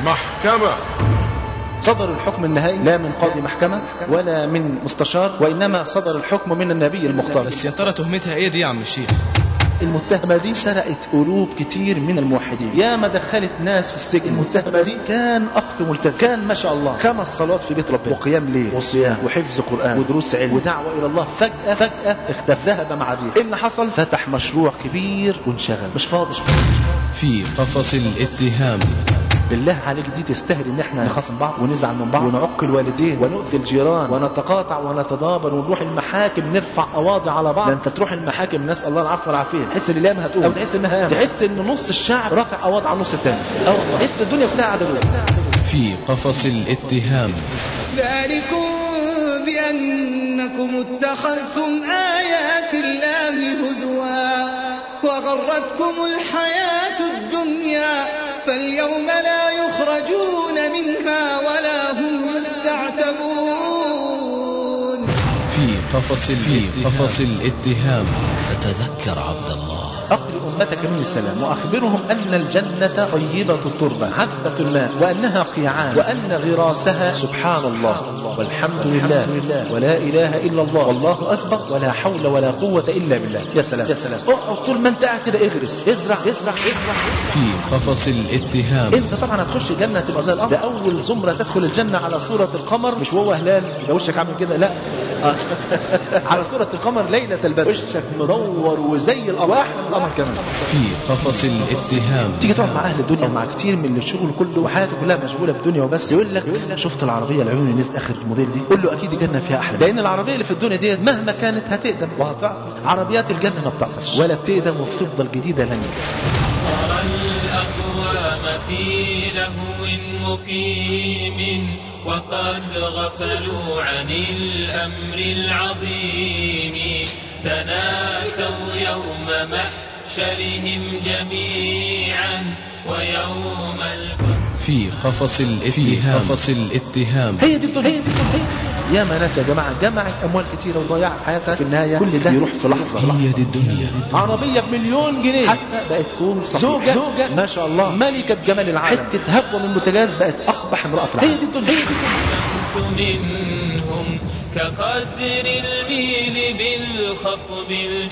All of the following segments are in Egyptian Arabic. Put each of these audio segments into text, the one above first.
محكمة صدر الحكم النهائي لا من قاضي محكمة ولا من مستشار وإنما صدر الحكم من النبي المختار بس يا ترى تهمتها ايه دي يا عم الشيخ المتهمة دي سرقت قلوب كتير من الموحدين يا ما دخلت ناس في السجن المتهمة دي كان أخ ملتزم كان ما شاء الله خمس صلوات في بيت ربنا وقيام ليل وصيام وحفظ قرآن ودروس علم ودعوة إلى الله فجأة فجأة اختفى ذهب مع الريح إيه اللي حصل فتح مشروع كبير وانشغل مش فاضي مش فاضي. في قفص الاتهام بالله عليك دي تستاهل ان احنا نخاصم بعض ونزعل من بعض ونعق الوالدين ونؤذي الجيران ونتقاطع ونتدابر ونروح المحاكم نرفع قواضي على بعض ده انت تروح المحاكم نسال الله العفو والعافيه تحس ان الايام هتقوم او تحس انها قامت تحس ان نص الشعب رافع قواضي على النص الثاني اه والله تحس الدنيا كلها عدويه في قفص الاتهام ذلكم بأنكم اتخذتم آيات الله هزوا وغرتكم الحياة الدنيا فاليوم لا يخرجون منها ولا هم يستعتبون في قفص في قفص الاتهام فتذكر عبد الله أقل أمتك من السلام وأخبرهم أن الجنة طيبة التربة عذبة الماء وأنها قيعان وأن غراسها سبحان الله والحمد لله ولا إله إلا الله والله أكبر ولا حول ولا قوة إلا بالله يا سلام يا سلام اقعد طول ما أنت قاعد كده اغرس ازرع ازرع ازرع في قفص الاتهام انت طبعا هتخش الجنه هتبقى زي القمر ده اول زمره تدخل الجنه على صوره القمر مش وهو هلال يبقى وشك عامل كده لا آه. على صوره القمر ليله البدر وشك مدور وزي القمر واحد من القمر كمان في قفص الاتهام تيجي تقعد مع اهل الدنيا ومع كتير من اللي الشغل كله وحياته كلها مشغوله بالدنيا وبس يقول لك شفت العربيه العيون اللي نزلت اخر الموديل دي قول له اكيد الجنه فيها احلى لان العربيه اللي في الدنيا ديت مهما كانت هتقدم وهتعطل عربيات الجنه ما بتعطلش ولا بتقدم وبتفضل جديده لن ترى الأقوام في لهو مقيم وقد غفلوا عن الأمر العظيم تناسوا يوم محشرهم جميعا ويوم الفصل في قفص الاتهام قفص الاتهام هي دي الدنيا هي دي الدنيا يا ما ناس يا جماعه جمعت اموال كتيره وضيعت حياتها في النهايه كل ده يروح في لحظه هي دي الدنيا عربيه بمليون جنيه حادثه بقت كوم زوجه زوجه ما شاء الله ملكه جمال العالم حته هبوه من البوتاجاز بقت اقبح امراه في العالم هي دي الدنيا هي دي الدنيا الشمس منهم كقدر الميل بالخطب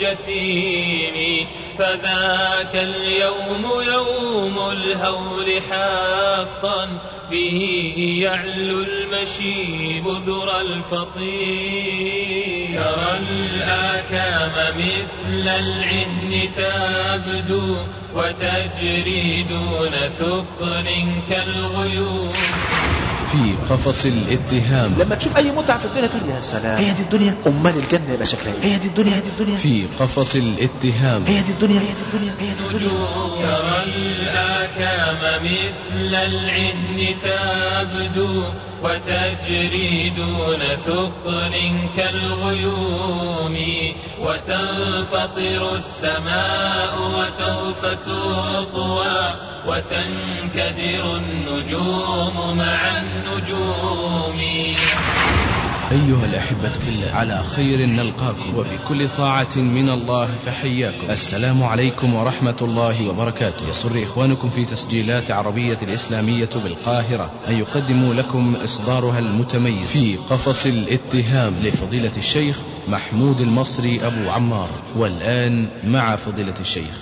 الجسيم فذاك اليوم يوم الهول حقا به يعلو المشيب ذرى الفطير ترى الآكام مثل العهن تبدو وتجري دون ثقل كالغيوم في قفص الاتهام لما تشوف اي متعه في الدنيا تقول يا سلام هي دي الدنيا امال الجنه يبقى شكلها ايه هي دي الدنيا هي دي الدنيا في قفص الاتهام هي دي الدنيا هي دي الدنيا هي دي الدنيا ترى الآكام مثل العهن تبدو وتجري دون ثقل كالغيوم وتنفطر السماء وسوف تطوى وتنكدر النجوم مع النجوم أيها الأحبة في الله على خير نلقاكم وبكل طاعة من الله فحياكم السلام عليكم ورحمة الله وبركاته يسر إخوانكم في تسجيلات عربية الإسلامية بالقاهرة أن يقدموا لكم إصدارها المتميز في قفص الاتهام لفضيلة الشيخ محمود المصري أبو عمار والآن مع فضيلة الشيخ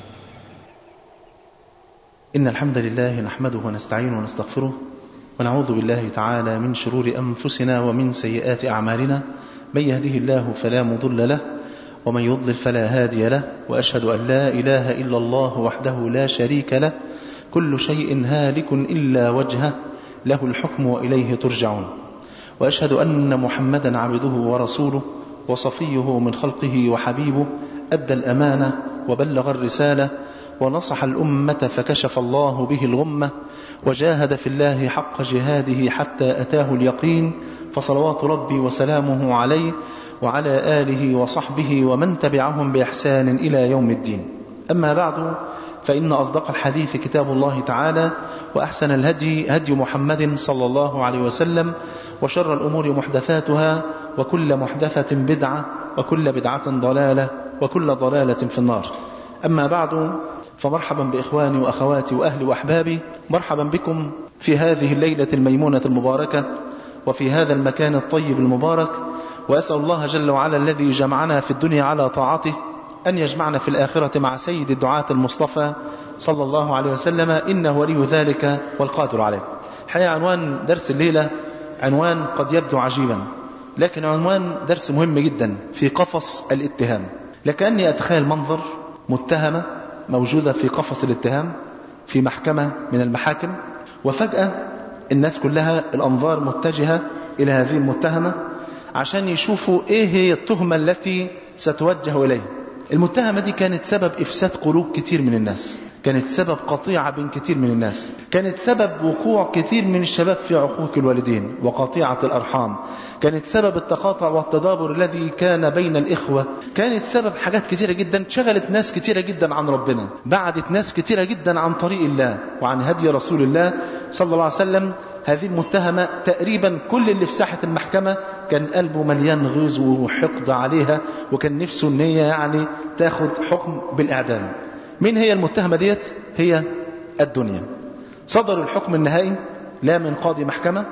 إن الحمد لله نحمده ونستعينه ونستغفره ونعوذ بالله تعالى من شرور أنفسنا ومن سيئات أعمالنا من يهده الله فلا مضل له ومن يضلل فلا هادي له وأشهد أن لا إله إلا الله وحده لا شريك له كل شيء هالك إلا وجهه له الحكم وإليه ترجعون وأشهد أن محمدا عبده ورسوله وصفيه من خلقه وحبيبه أدى الأمانة وبلغ الرسالة ونصح الأمة فكشف الله به الغمة وجاهد في الله حق جهاده حتى أتاه اليقين فصلوات ربي وسلامه عليه وعلى آله وصحبه ومن تبعهم بإحسان إلى يوم الدين أما بعد فإن أصدق الحديث كتاب الله تعالى وأحسن الهدي هدي محمد صلى الله عليه وسلم وشر الأمور محدثاتها وكل محدثة بدعة وكل بدعة ضلالة وكل ضلالة في النار أما بعد فمرحبا بإخواني وأخواتي وأهلي وأحبابي مرحبا بكم في هذه الليلة الميمونة المباركة وفي هذا المكان الطيب المبارك وأسأل الله جل وعلا الذي جمعنا في الدنيا على طاعته أن يجمعنا في الآخرة مع سيد الدعاة المصطفى صلى الله عليه وسلم إنه ولي ذلك والقادر عليه حقيقة عنوان درس الليلة عنوان قد يبدو عجيبا لكن عنوان درس مهم جدا في قفص الاتهام لكأني أتخيل منظر متهمة موجودة في قفص الاتهام في محكمة من المحاكم وفجأة الناس كلها الأنظار متجهة إلى هذه المتهمة عشان يشوفوا إيه هي التهمة التي ستوجه إليه المتهمة دي كانت سبب إفساد قلوب كتير من الناس كانت سبب قطيعة بين كتير من الناس كانت سبب وقوع كتير من الشباب في عقوق الوالدين وقطيعة الأرحام كانت سبب التقاطع والتدابر الذي كان بين الإخوة كانت سبب حاجات كتيرة جدا شغلت ناس كتيرة جدا عن ربنا بعدت ناس كتيرة جدا عن طريق الله وعن هدي رسول الله صلى الله عليه وسلم هذه المتهمة تقريبا كل اللي في ساحة المحكمة كان قلبه مليان غيظ وحقد عليها وكان نفسه ان هي يعني تاخد حكم بالإعدام مين هي المتهمة ديت هي الدنيا صدر الحكم النهائي لا من قاضي محكمة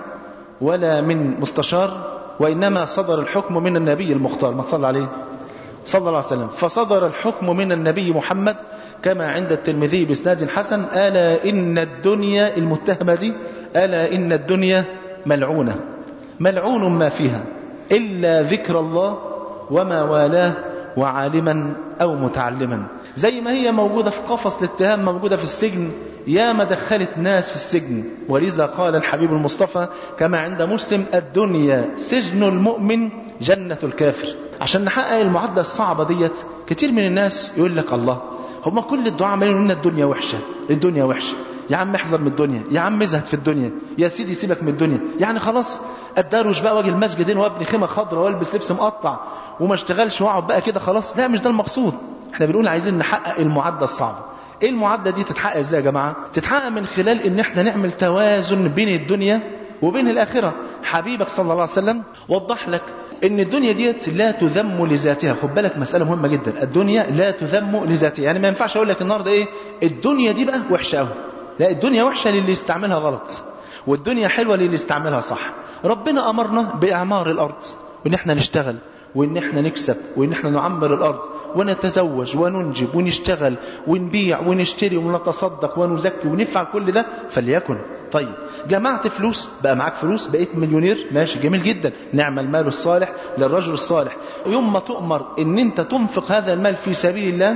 ولا من مستشار وإنما صدر الحكم من النبي المختار ما صلى عليه صلى الله عليه وسلم فصدر الحكم من النبي محمد كما عند الترمذي باسناد حسن ألا إن الدنيا المتهمة دي ألا إن الدنيا ملعونة ملعون ما فيها إلا ذكر الله وما والاه وعالما أو متعلما زي ما هي موجودة في قفص الاتهام موجودة في السجن يا ما دخلت ناس في السجن ولذا قال الحبيب المصطفى كما عند مسلم الدنيا سجن المؤمن جنة الكافر عشان نحقق المعادلة الصعبة ديت كتير من الناس يقول لك الله هما كل الدعاء عمالين يقولوا لنا الدنيا وحشة الدنيا وحشة يا عم احذر من الدنيا يا عم ازهد في الدنيا يا سيدي سيبك من الدنيا يعني خلاص اداروش بقى واجي المسجد هنا وابني خيمه خضراء والبس لبس مقطع وما اشتغلش واقعد بقى كده خلاص لا مش ده المقصود احنا بنقول عايزين نحقق المعادله الصعبه ايه المعادله دي تتحقق ازاي يا جماعه تتحقق من خلال ان احنا نعمل توازن بين الدنيا وبين الاخره حبيبك صلى الله عليه وسلم وضح لك ان الدنيا ديت لا تذم لذاتها خد بالك مساله مهمه جدا الدنيا لا تذم لذاتها يعني ما ينفعش اقول لك النهارده ايه الدنيا دي بقى وحشه قوي لا الدنيا وحشه للي يستعملها غلط والدنيا حلوه للي يستعملها صح ربنا امرنا باعمار الارض وان احنا نشتغل وان احنا نكسب وان احنا نعمر الارض ونتزوج وننجب ونشتغل ونبيع ونشتري ونتصدق ونزكي ونفعل كل ده فليكن طيب جمعت فلوس بقى معاك فلوس بقيت مليونير ماشي جميل جدا نعم المال الصالح للرجل الصالح يوم ما تؤمر ان انت تنفق هذا المال في سبيل الله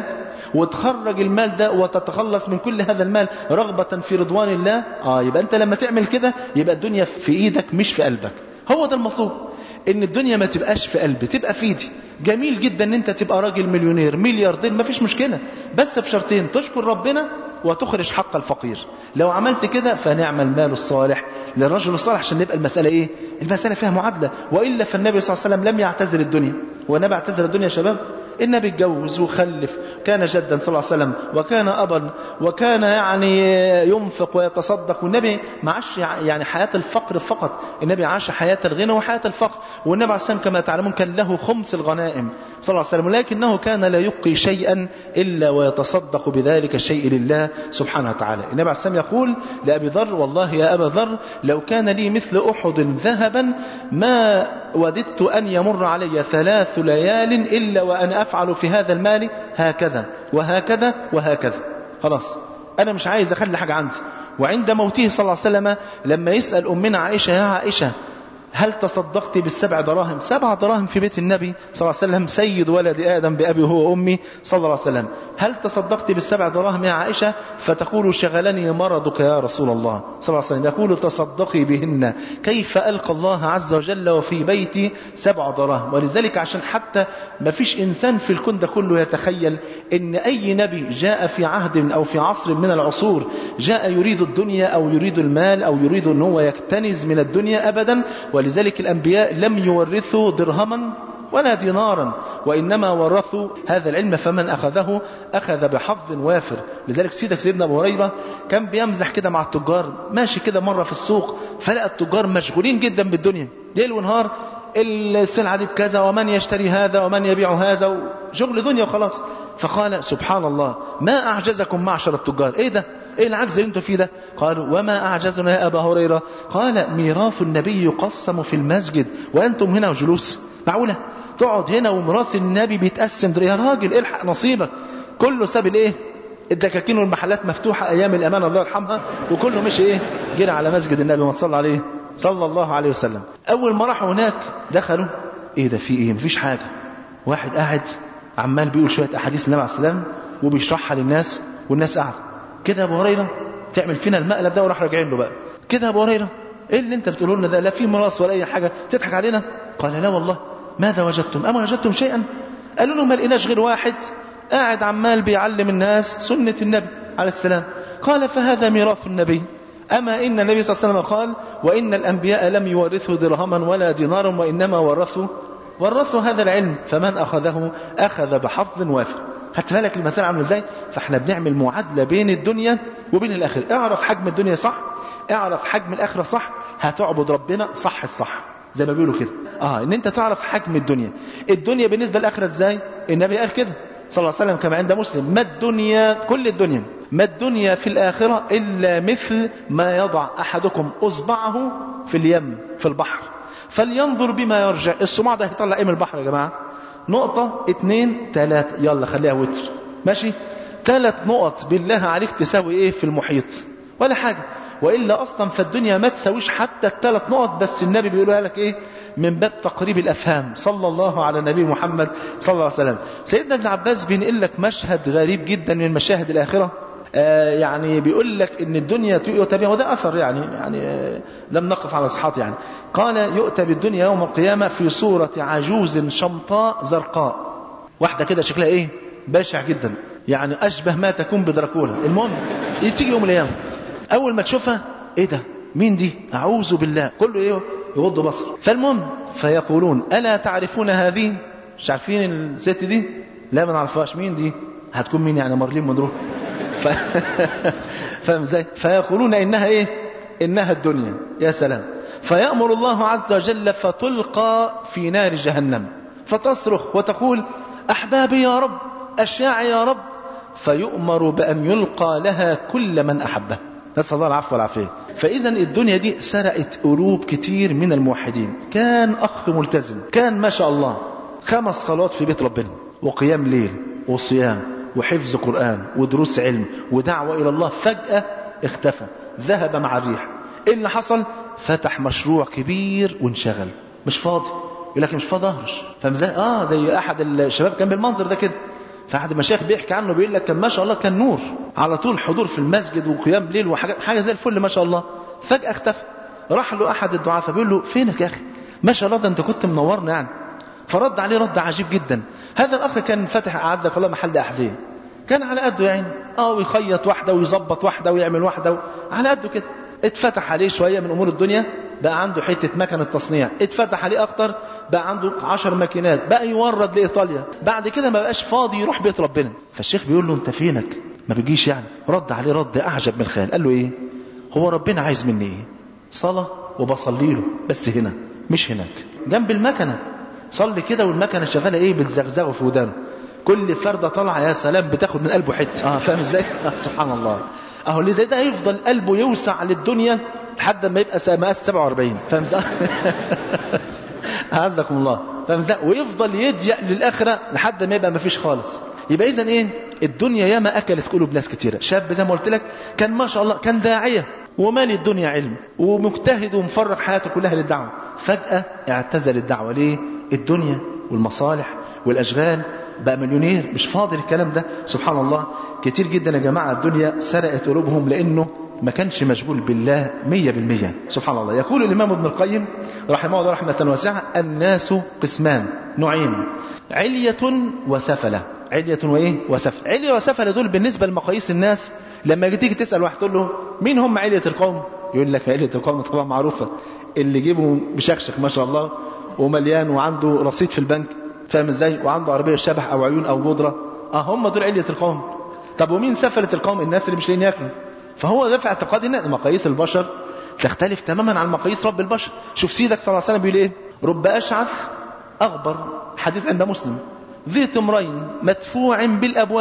وتخرج المال ده وتتخلص من كل هذا المال رغبة في رضوان الله اه يبقى انت لما تعمل كده يبقى الدنيا في ايدك مش في قلبك هو ده المطلوب ان الدنيا ما تبقاش في قلبي تبقى في ايدي جميل جدا ان انت تبقى راجل مليونير ملياردير ما فيش مشكلة بس بشرطين تشكر ربنا وتخرج حق الفقير لو عملت كده فنعم المال الصالح للرجل الصالح عشان نبقى المسألة ايه المسألة فيها معادلة وإلا فالنبي صلى الله عليه وسلم لم يعتزل الدنيا والنبي اعتزل الدنيا يا شباب النبي اتجوز وخلف كان جدا صلى الله عليه وسلم وكان أبا وكان يعني ينفق ويتصدق والنبي ما عاش يعني حياة الفقر فقط النبي عاش حياة الغنى وحياة الفقر والنبي عليه السلام كما تعلمون كان له خمس الغنائم صلى الله عليه وسلم ولكنه كان لا يبقي شيئا إلا ويتصدق بذلك الشيء لله سبحانه وتعالى النبي عليه السلام يقول لأبي ذر والله يا أبا ذر لو كان لي مثل أحد ذهبا ما وددت أن يمر علي ثلاث ليال إلا وأنا أفعل في هذا المال هكذا وهكذا وهكذا خلاص أنا مش عايز أخلي حاجة عندي وعند موته صلى الله عليه وسلم لما يسأل أمنا عائشة يا عائشة هل تصدقت بالسبع دراهم سبع دراهم في بيت النبي صلى الله عليه وسلم سيد ولد آدم بأبي هو وأمي صلى الله عليه وسلم هل تصدقت بالسبع دراهم يا عائشة فتقول شغلني مرضك يا رسول الله صلى الله عليه وسلم يقول تصدقي بهن كيف ألقى الله عز وجل وفي بيتي سبع دراهم ولذلك عشان حتى ما فيش إنسان في الكون ده كله يتخيل إن أي نبي جاء في عهد أو في عصر من العصور جاء يريد الدنيا أو يريد المال أو يريد أن هو يكتنز من الدنيا أبدا ولذلك الأنبياء لم يورثوا درهما ولا دينارا وإنما ورثوا هذا العلم فمن أخذه أخذ بحظ وافر لذلك سيدك سيدنا أبو هريرة كان بيمزح كده مع التجار ماشي كده مرة في السوق فلقى التجار مشغولين جدا بالدنيا ليل ونهار السلعة دي بكذا ومن يشتري هذا ومن يبيع هذا وشغل دنيا وخلاص فقال سبحان الله ما أعجزكم معشر التجار إيه ده ايه العجز اللي انتوا فيه ده قالوا وما اعجزنا يا ابا هريره قال ميراث النبي يقسم في المسجد وانتم هنا وجلوس معقوله تقعد هنا وميراث النبي بيتقسم ده يا راجل الحق نصيبك كله ساب الايه الدكاكين والمحلات مفتوحه ايام الامان الله يرحمها وكله مشي ايه جرى على مسجد النبي ما صلى عليه صلى الله عليه وسلم اول ما راحوا هناك دخلوا ايه ده في ايه مفيش حاجه واحد قاعد عمال بيقول شويه احاديث النبي عليه السلام وبيشرحها للناس والناس قاعده كده يا ابو هريره تعمل فينا المقلب ده وراح راجعين له بقى كده يا ابو هريره ايه اللي انت بتقوله لنا ده لا في ميراث ولا اي حاجه تضحك علينا قال لا والله ماذا وجدتم اما وجدتم شيئا قالوا له ما لقيناش غير واحد قاعد عمال بيعلم الناس سنه النبي عليه السلام قال فهذا ميراث النبي أما إن النبي صلى الله عليه وسلم قال وإن الأنبياء لم يورثوا درهما ولا دينارا وإنما ورثوا ورثوا هذا العلم فمن أخذه أخذ بحظ وافر خدت بالك المسألة عامله ازاي فاحنا بنعمل معادلة بين الدنيا وبين الآخرة اعرف حجم الدنيا صح اعرف حجم الآخرة صح هتعبد ربنا صح الصح زي ما بيقولوا كده اه ان انت تعرف حجم الدنيا الدنيا بالنسبة للآخرة ازاي النبي قال كده صلى الله عليه وسلم كما عند مسلم ما الدنيا كل الدنيا ما الدنيا في الآخرة إلا مثل ما يضع أحدكم أصبعه في اليم في البحر فلينظر بما يرجع الصماع ده هيطلع ايه من البحر يا جماعة نقطة اتنين تلاتة يلا خليها وتر ماشي تلات نقط بالله عليك تساوي ايه في المحيط ولا حاجة وإلا أصلا فالدنيا ما تساويش حتى الثلاث نقط بس النبي بيقولها لك إيه من باب تقريب الأفهام صلى الله على النبي محمد صلى الله عليه وسلم سيدنا ابن عباس بينقل لك مشهد غريب جدا من مشاهد الآخرة آه يعني بيقول لك ان الدنيا تؤتى بها وده اثر يعني يعني آه لم نقف على صحات يعني قال يؤتى بالدنيا يوم القيامه في صوره عجوز شمطاء زرقاء واحده كده شكلها ايه بشع جدا يعني اشبه ما تكون بدراكولا المهم تيجي يوم الايام اول ما تشوفها ايه ده مين دي اعوذ بالله كله ايه يغض بصر فالمهم فيقولون الا تعرفون هذه مش عارفين الست دي لا ما نعرفهاش مين دي هتكون مين يعني مارلين مونرو ف... فاهم ازاي فيقولون انها ايه انها الدنيا يا سلام فيأمر الله عز وجل فتلقى في نار جهنم فتصرخ وتقول احبابي يا رب اشياعي يا رب فيؤمر بان يلقى لها كل من احبه نسال الله العفو والعافيه فاذا الدنيا دي سرقت قلوب كتير من الموحدين كان اخ ملتزم كان ما شاء الله خمس صلوات في بيت ربنا وقيام ليل وصيام وحفظ قرآن ودروس علم ودعوة إلى الله فجأة اختفى ذهب مع الريح إيه اللي حصل فتح مشروع كبير وانشغل مش فاضي يقول لك مش فاضي اهرش فاهم ازاي اه زي احد الشباب كان بالمنظر ده كده فاحد المشايخ بيحكي عنه بيقول لك كان ما شاء الله كان نور على طول حضور في المسجد وقيام ليل وحاجه حاجه زي الفل ما شاء الله فجاه اختفى راح له احد الدعاة فبيقول له فينك يا اخي ما شاء الله ده انت كنت منورنا يعني فرد عليه رد عجيب جدا هذا الاخ كان فاتح اعزك الله محل احذيه كان على قده يعني اه ويخيط واحده ويظبط واحده ويعمل واحده و... على قده كده اتفتح عليه شويه من امور الدنيا بقى عنده حته مكنه تصنيع اتفتح عليه اكتر بقى عنده عشر ماكينات بقى يورد لايطاليا بعد كده ما بقاش فاضي يروح بيت ربنا فالشيخ بيقول له انت فينك ما بيجيش يعني رد عليه رد اعجب من الخيال قال له ايه هو ربنا عايز مني ايه صلاه وبصلي له بس هنا مش هناك جنب المكنه صلي كده والمكنه شغاله ايه بتزغزغه في ودانه كل فردة طالعة يا سلام بتاخد من قلبه حتة اه فاهم ازاي سبحان الله اهو اللي زي ده هيفضل قلبه يوسع للدنيا لحد ما يبقى مقاس 47 فاهم ازاي اعزكم الله فاهم ازاي ويفضل يضيق للاخره لحد ما يبقى مفيش خالص يبقى اذا ايه الدنيا ياما اكلت قلوب ناس كتيره شاب زي ما قلت لك كان ما شاء الله كان داعيه ومالي الدنيا علم ومجتهد ومفرغ حياته كلها للدعوه فجاه اعتزل الدعوه ليه الدنيا والمصالح والاشغال بقى مليونير مش فاضي الكلام ده سبحان الله كتير جدا يا جماعة الدنيا سرقت قلوبهم لأنه ما كانش مشغول بالله مية بالمية سبحان الله يقول الإمام ابن القيم رحمه الله رحمة واسعة الناس قسمان نوعين علية وسفلة علية وإيه وسفلة علية وسفلة دول بالنسبة لمقاييس الناس لما تيجي تسأل واحد تقول له مين هم علية القوم يقول لك علية القوم طبعا معروفة اللي جيبه بشكشك ما شاء الله ومليان وعنده رصيد في البنك فاهم ازاي وعنده عربيه شبح او عيون او بودره اه هم دول عليه القوم طب ومين سفلة القوم الناس اللي مش لاقيين ياكلوا فهو ده في اعتقادي ان مقاييس البشر تختلف تماما عن مقاييس رب البشر شوف سيدك صلى الله عليه وسلم بيقول ايه رب اشعث اغبر حديث عند مسلم ذي تمرين مدفوع بالابواب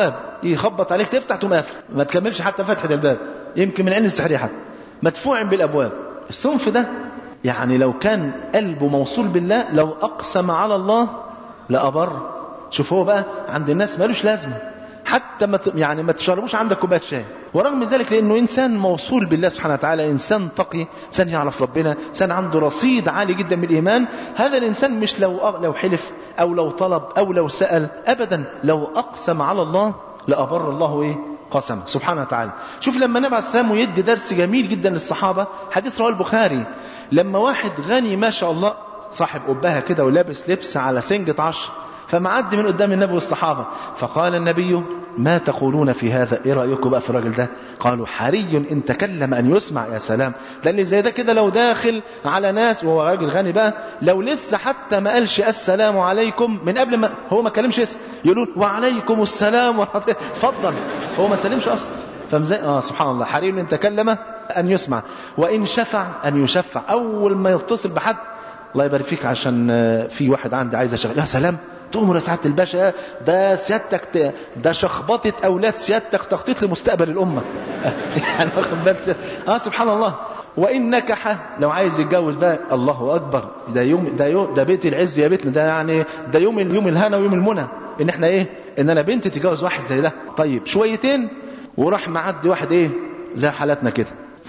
يخبط عليك تفتح تقوم قافل ما تكملش حتى فتحة الباب يمكن من عين السحرية حتى مدفوع بالابواب الصنف ده يعني لو كان قلبه موصول بالله لو اقسم على الله لابر شوف هو بقى عند الناس مالوش لازمه حتى ما ت- يعني ما تشربوش عندك كوبايه شاي ورغم ذلك لانه انسان موصول بالله سبحانه وتعالى انسان تقي انسان يعرف ربنا انسان عنده رصيد عالي جدا من الايمان هذا الانسان مش لو أ- لو حلف او لو طلب او لو سال ابدا لو اقسم على الله لابر الله ايه قسم سبحانه وتعالى شوف لما النبي عليه السلام يدي درس جميل جدا للصحابه حديث رواه البخاري لما واحد غني ما شاء الله صاحب قبها كده ولابس لبس على سنجة عشر فمعدي من قدام النبي والصحابة فقال النبي ما تقولون في هذا ايه رأيكم بقى في الراجل ده قالوا حري ان تكلم ان يسمع يا سلام لان زي ده كده لو داخل على ناس وهو راجل غني بقى لو لسه حتى ما قالش السلام عليكم من قبل ما هو ما كلمش اسم يقولون وعليكم السلام ورحمة الله فضلا هو ما سلمش اصلا فمزي اه سبحان الله حري ان تكلم ان يسمع وان شفع ان يشفع اول ما يتصل بحد الله يبارك فيك عشان آه، في واحد عندي عايز اشغل يا سلام تؤمر يا سعاده الباشا ده سيادتك ت- ده شخبطه اولاد سيادتك تخطيط لمستقبل الامه يعني واخد بالك سيادتك؟ اه سبحان الله وان نكح لو عايز يتجوز بقى الله اكبر ده يوم ده يوم ده بيت العز يا بيتنا ده يعني ده يوم يوم الهنا ويوم المنى ان احنا ايه ان انا بنتي تتجوز واحد زي ده طيب شويتين وراح معدي واحد ايه زي حالاتنا كده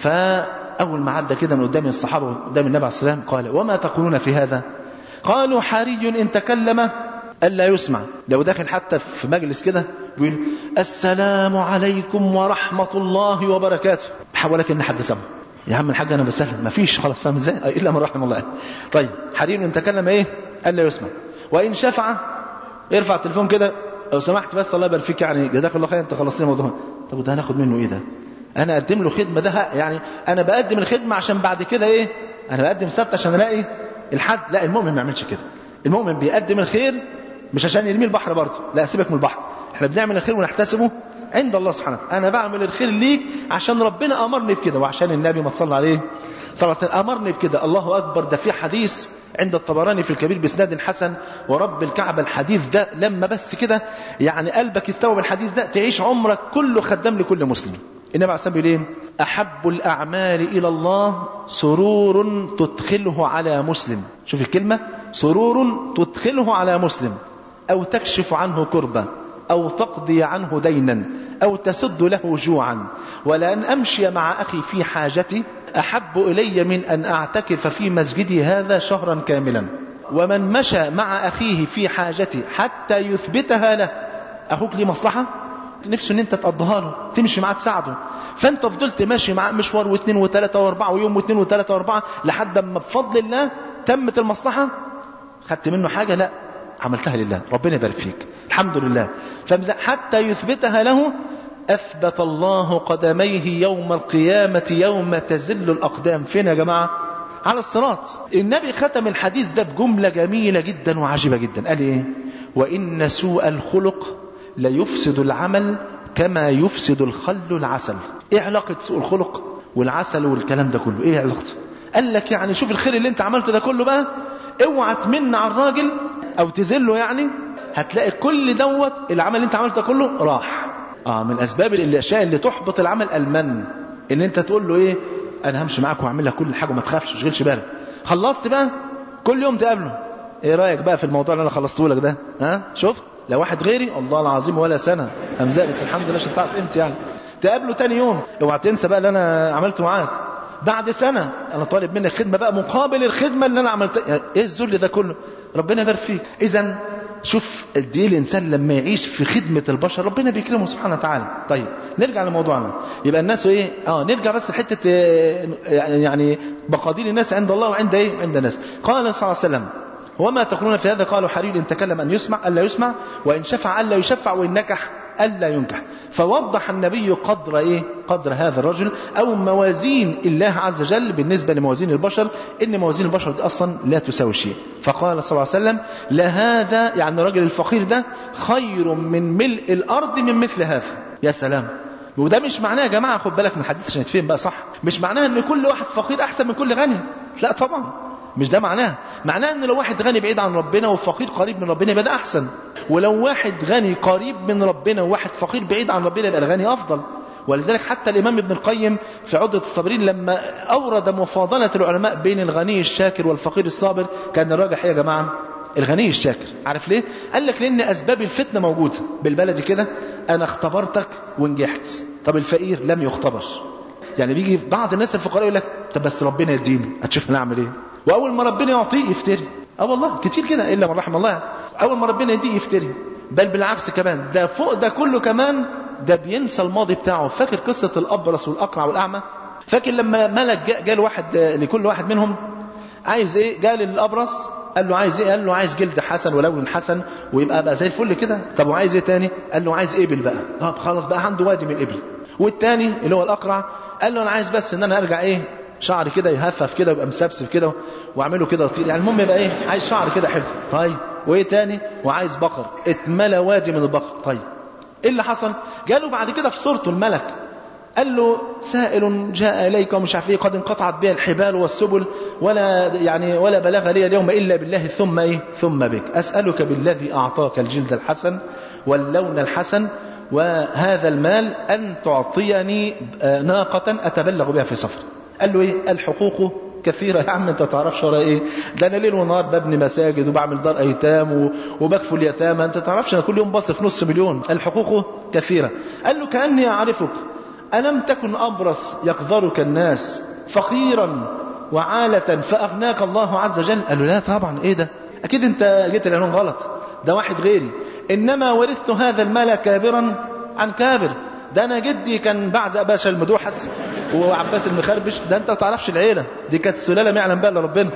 فاول ما عدى كده من قدام الصحابه قدام النبي عليه السلام قال وما تقولون في هذا قالوا حري ان تكلم الا يسمع لو داخل حتى في مجلس كده بيقول السلام عليكم ورحمه الله وبركاته حاولك ان حد سمع يا عم الحاج انا بسلم ما فيش خلاص فاهم ازاي آه، الا من رحم الله طيب حري ان تكلم ايه الا يسمع وان شفع ارفع التليفون كده لو سمحت بس الله يبارك فيك يعني جزاك الله خير انت خلصت لي الموضوع طب وده هناخد منه ايه ده انا اقدم له خدمه ده ه- يعني انا بقدم الخدمه عشان بعد كده ايه انا بقدم سبت عشان الاقي الحد لا المؤمن ما يعملش كده المؤمن بيقدم الخير مش عشان يرمي البحر برضه لا سيبك من البحر احنا بنعمل الخير ونحتسبه عند الله سبحانه وتعالى انا بعمل الخير ليك عشان ربنا امرني بكده وعشان النبي ما تصلى عليه صلى الله عليه وسلم امرني بكده الله اكبر ده في حديث عند الطبراني في الكبير باسناد حسن ورب الكعبه الحديث ده لما بس كده يعني قلبك يستوعب الحديث ده تعيش عمرك كله خدام لكل مسلم النبي عليه الصلاه والسلام بيقول ايه احب الاعمال الى الله سرور تدخله على مسلم شوف الكلمه سرور تدخله على مسلم او تكشف عنه كربه او تقضي عنه دينا او تسد له جوعا ولان امشي مع اخي في حاجتي احب الي من ان اعتكف في مسجدي هذا شهرا كاملا ومن مشى مع اخيه في حاجتي حتى يثبتها له اخوك ليه مصلحه نفسه ان انت تقضيها له تمشي معاه تساعده فانت فضلت ماشي معاه مشوار واثنين وثلاثه واربعه ويوم واثنين وثلاثه واربعه لحد ما بفضل الله تمت المصلحه خدت منه حاجه لا عملتها لله ربنا يبارك فيك الحمد لله فمز- حتى يثبتها له اثبت الله قدميه يوم القيامه يوم تزل الاقدام فين يا جماعه على الصراط النبي ختم الحديث ده بجمله جميله جدا وعجيبه جدا قال ايه وان سوء الخلق ليفسد العمل كما يفسد الخل العسل ايه علاقه سوء الخلق والعسل والكلام ده كله ايه علاقته قال لك يعني شوف الخير اللي انت عملته ده كله بقى اوعى تمن على الراجل او تذله يعني هتلاقي كل دوت العمل اللي انت عملته ده كله راح اه من اسباب الاشياء اللي تحبط العمل المن ان انت تقول له ايه انا همشي معاك وهعمل لك كل حاجه وما تخافش ما تشغلش بالك خلصت بقى كل يوم تقابله ايه رايك بقى في الموضوع اللي انا خلصته لك ده ها شفت لو واحد غيري الله العظيم ولا سنه همزه بس الحمد لله عشان تعرف قيمتي يعني تقابله تاني يوم اوعى تنسى بقى اللي انا عملته معاك بعد سنه انا طالب منك خدمه بقى مقابل الخدمه اللي انا عملتها ايه الذل ده كله ربنا يبارك فيك اذا شوف قد ايه الانسان لما يعيش في خدمه البشر ربنا بيكرمه سبحانه وتعالى طيب نرجع لموضوعنا يبقى الناس ايه اه نرجع بس لحته آه، يعني مقادير الناس عند الله وعند ايه عند الناس قال صلى الله عليه وسلم وما تقولون في هذا قالوا حري ان تكلم ان يسمع الا يسمع وان شفع الا يشفع وان نكح الا ينكح فوضح النبي قدر ايه قدر هذا الرجل او موازين الله عز وجل بالنسبه لموازين البشر ان موازين البشر دي اصلا لا تساوي شيء فقال صلى الله عليه وسلم لهذا يعني الرجل الفقير ده خير من ملء الارض من مثل هذا يا سلام وده مش معناه يا جماعه خد بالك من الحديث عشان يتفهم بقى صح مش معناه ان كل واحد فقير احسن من كل غني لا طبعا مش ده معناه معناه ان لو واحد غني بعيد عن ربنا وفقير قريب من ربنا يبقى ده احسن ولو واحد غني قريب من ربنا وواحد فقير بعيد عن ربنا يبقى الغني افضل ولذلك حتى الامام ابن القيم في عدة الصابرين لما اورد مفاضلة العلماء بين الغني الشاكر والفقير الصابر كان الراجح يا جماعة الغني الشاكر عارف ليه قال لك لان اسباب الفتنة موجودة بالبلدي كده انا اختبرتك ونجحت طب الفقير لم يختبر يعني بيجي بعض الناس الفقراء يقول لك طب بس ربنا يديني هتشوف نعمل ايه واول ما ربنا يعطيه يفتري اه والله كتير كده الا من رحم الله اول ما ربنا يديه يفتري بل بالعكس كمان ده فوق ده كله كمان ده بينسى الماضي بتاعه فاكر قصة الأبرص والأقرع والأعمى فاكر لما ملك جاء, جاء واحد لكل واحد منهم عايز ايه جاء للأبرص قال له عايز ايه قال له عايز جلد حسن ولون حسن ويبقى بقى زي الفل كده طب وعايز ايه تاني قال له عايز ابل بقى طب خلاص بقى عنده وادي من الابل والتاني اللي هو الأقرع قال له انا عايز بس ان انا ارجع ايه شعري كده يهفف كده ويبقى مسبسب كده واعمله كده طير يعني المهم يبقى ايه عايز شعر كده حلو طيب وايه تاني وعايز بقر اتملى وادي من البقر طيب ايه اللي حصل جاله بعد كده في صورته الملك قال له سائل جاء اليك ومش عارف ايه قد انقطعت بها الحبال والسبل ولا يعني ولا بلغ لي اليوم الا بالله ثم ايه ثم بك اسالك بالذي اعطاك الجلد الحسن واللون الحسن وهذا المال ان تعطيني ناقه اتبلغ بها في سفر قال له ايه الحقوق كثيرة يا عم انت تعرفش ورا ايه ده انا ليل ونهار ببني مساجد وبعمل دار ايتام وبكفل يتامى انت تعرفش انا كل يوم بصرف نص مليون الحقوق كثيرة قال له كأني اعرفك ألم تكن أبرص يقذرك الناس فقيرا وعالة فأغناك الله عز وجل قال له لا طبعا ايه ده اكيد انت جيت العنوان غلط ده واحد غيري انما ورثت هذا المال كابرا عن كابر ده انا جدي كان بعزق باشا المدوحس وعباس المخربش ده انت ما تعرفش العيله دي كانت سلاله ما يعلم بها الا ربنا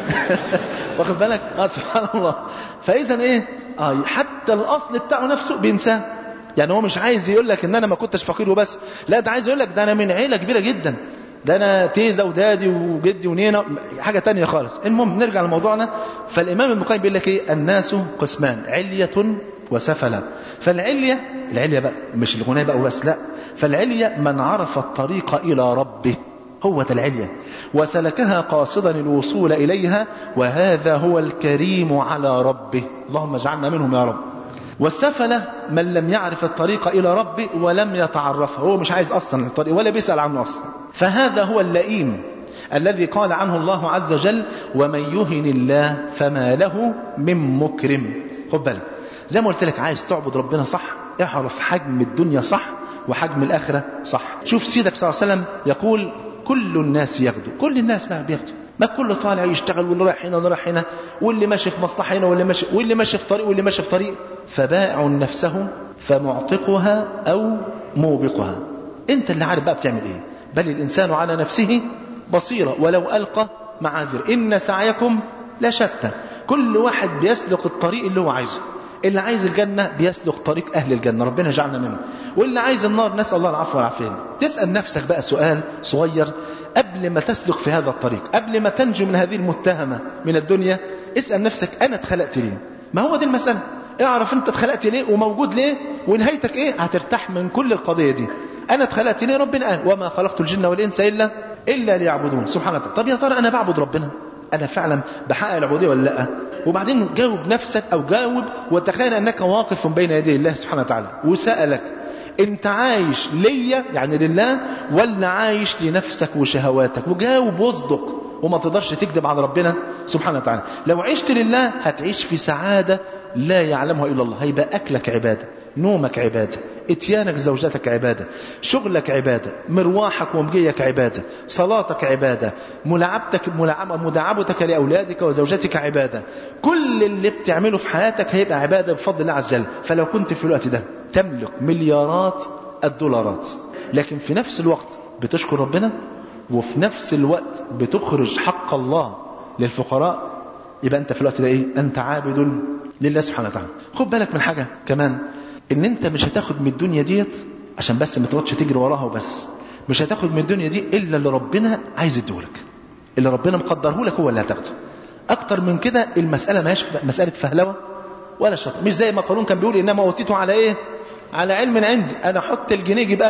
واخد بالك اه سبحان الله فاذا ايه اه حتى الاصل بتاعه نفسه بينساه يعني هو مش عايز يقول لك ان انا ما كنتش فقير وبس لا ده عايز يقول لك ده انا من عيله كبيره جدا ده انا تيزا ودادي وجدي ونينا حاجه تانية خالص المهم نرجع لموضوعنا فالامام ابن القيم بيقول لك ايه الناس قسمان عليه وسفلا فالعليه العليه بقى مش الغنى بقى وبس لا فالعليه من عرف الطريق الى ربه هو ده العليه وسلكها قاصدا الوصول اليها وهذا هو الكريم على ربه اللهم اجعلنا منهم يا رب والسفلة من لم يعرف الطريق إلى ربه ولم يتعرفه هو مش عايز أصلا الطريق ولا بيسأل عنه أصلا فهذا هو اللئيم الذي قال عنه الله عز وجل ومن يهن الله فما له من مكرم خد بالك زي ما قلت لك عايز تعبد ربنا صح اعرف حجم الدنيا صح وحجم الآخرة صح شوف سيدك صلى الله عليه وسلم يقول كل الناس يغدو كل الناس بقى بيغدو ما كله طالع يشتغل واللي رايح هنا واللي رايح هنا واللي ماشي في مصلحه هنا واللي ماشي واللي ماشي في طريق واللي ماشي في طريق فبائع نفسه فمعتقها او موبقها انت اللي عارف بقى بتعمل ايه بل الانسان على نفسه بصيره ولو القى معاذير ان سعيكم لشتى كل واحد بيسلك الطريق اللي هو عايزه اللي عايز الجنة بيسلك طريق أهل الجنة ربنا يجعلنا منه واللي عايز النار نسأل الله العفو والعافية تسأل نفسك بقى سؤال صغير قبل ما تسلك في هذا الطريق قبل ما تنجو من هذه المتهمة من الدنيا اسأل نفسك أنا اتخلقت ليه ما هو دي المسألة اعرف انت اتخلقت ليه وموجود ليه ونهايتك ايه هترتاح من كل القضية دي انا اتخلقت ليه ربنا قال وما خلقت الجن والانس الا الا ليعبدون سبحانه وتعالى طب يا ترى انا بعبد ربنا انا فعلا بحقق العبودية ولا لا وبعدين جاوب نفسك او جاوب وتخيل انك واقف بين يدي الله سبحانه وتعالى وسألك انت عايش ليا يعني لله ولا عايش لنفسك وشهواتك وجاوب واصدق وما تقدرش تكذب على ربنا سبحانه وتعالى لو عشت لله هتعيش في سعادة لا يعلمها إلا الله هيبقى أكلك عبادة نومك عبادة اتيانك زوجتك عبادة شغلك عبادة مرواحك ومجيك عبادة صلاتك عبادة ملاعبتك ملاعبة مداعبتك لأولادك وزوجتك عبادة كل اللي بتعمله في حياتك هيبقى عبادة بفضل الله عز وجل فلو كنت في الوقت ده تملك مليارات الدولارات لكن في نفس الوقت بتشكر ربنا وفي نفس الوقت بتخرج حق الله للفقراء يبقى انت في الوقت ده ايه انت عابد لله سبحانه وتعالى خد بالك من حاجة كمان ان انت مش هتاخد من الدنيا ديت عشان بس ما تقعدش تجري وراها وبس مش هتاخد من الدنيا دي الا اللي ربنا عايز يديهولك اللي ربنا مقدره لك هو اللي هتاخده اكتر من كده المسألة ماهيش مسألة فهلوة ولا شطر مش زي ما قانون كان بيقول انما اوتيته على ايه على علم عندي انا احط الجنيه يجيب ألف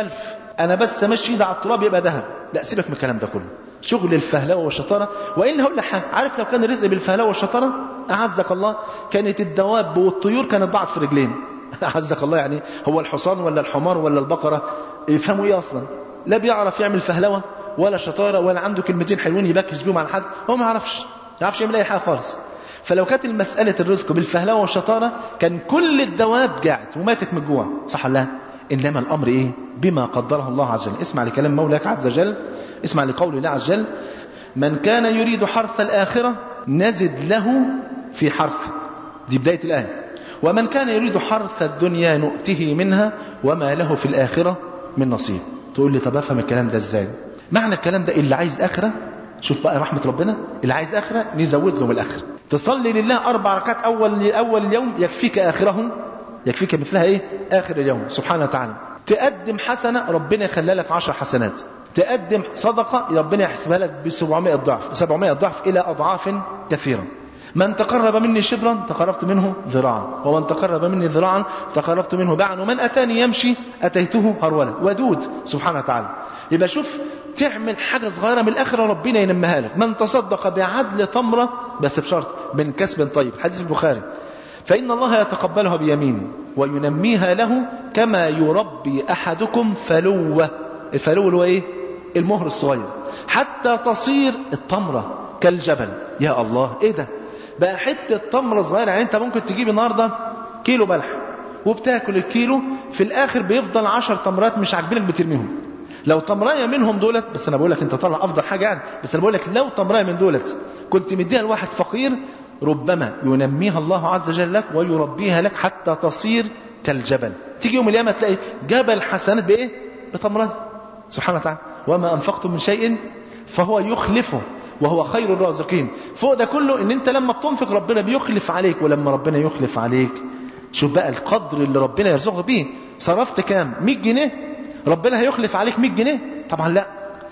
انا بس امشي ايدي على التراب يبقى ذهب لا سيبك من الكلام ده كله شغل الفهلوه والشطاره وان هقول لك حاجه عارف لو كان الرزق بالفهلوه والشطاره اعزك الله كانت الدواب والطيور كانت ضاعت في رجلين اعزك الله يعني هو الحصان ولا الحمار ولا البقره يفهموا ايه اصلا لا بيعرف يعمل فهلوه ولا شطاره ولا عنده كلمتين حلوين يبكش بيهم على حد هو ما يعرفش ما يعرفش يعمل اي حاجه خالص فلو كانت المسألة الرزق بالفهلوة والشطارة كان كل الدواب جاعت وماتت من الجوع صح الله إنما الأمر إيه بما قدره الله عز وجل اسمع لكلام مولاك عز وجل اسمع لقول الله عز وجل من كان يريد حرث الآخرة نزد له في حرثه دي بداية الآية ومن كان يريد حرث الدنيا نؤته منها وما له في الآخرة من نصيب تقول لي طب افهم الكلام ده ازاي معنى الكلام ده اللي عايز آخرة شوف بقى رحمة ربنا اللي عايز آخرة نزود له من الآخرة تصلي لله أربع ركعات أول أول اليوم يكفيك آخره يكفيك مثلها إيه آخر اليوم سبحانه وتعالى تقدم حسنة ربنا يخلى لك عشر حسنات تقدم صدقة ربنا يحسبها لك ب 700 ضعف 700 ضعف إلى أضعاف كثيرة من تقرب مني شبرا تقربت منه ذراعا ومن تقرب مني ذراعا تقربت منه باعا ومن أتاني يمشي أتيته هرولا ودود سبحانه وتعالى يبقى شوف تعمل حاجة صغيرة من الآخرة ربنا ينمها لك من تصدق بعدل تمرة بس بشرط من كسب طيب حديث البخاري فإن الله يتقبلها بيمينه وينميها له كما يربي أحدكم فلوة الفلو اللي هو إيه المهر الصغير حتى تصير التمرة كالجبل يا الله إيه ده بقى حتة تمرة صغيرة يعني أنت ممكن تجيب النهاردة كيلو بلح وبتاكل الكيلو في الآخر بيفضل عشر تمرات مش عاجبينك بترميهم لو تمرايه منهم دولت بس انا بقول لك انت طلع افضل حاجه يعني بس انا بقول لك لو تمرايه من دولت كنت مديها لواحد فقير ربما ينميها الله عز وجل لك ويربيها لك حتى تصير كالجبل تيجي يوم القيامه تلاقي جبل حسنات بايه بتمرايه سبحانه وتعالى وما انفقتم من شيء فهو يخلفه وهو خير الرازقين فوق ده كله ان انت لما بتنفق ربنا بيخلف عليك ولما ربنا يخلف عليك شوف بقى القدر اللي ربنا يرزقك بيه صرفت كام 100 جنيه ربنا هيخلف عليك 100 جنيه طبعا لا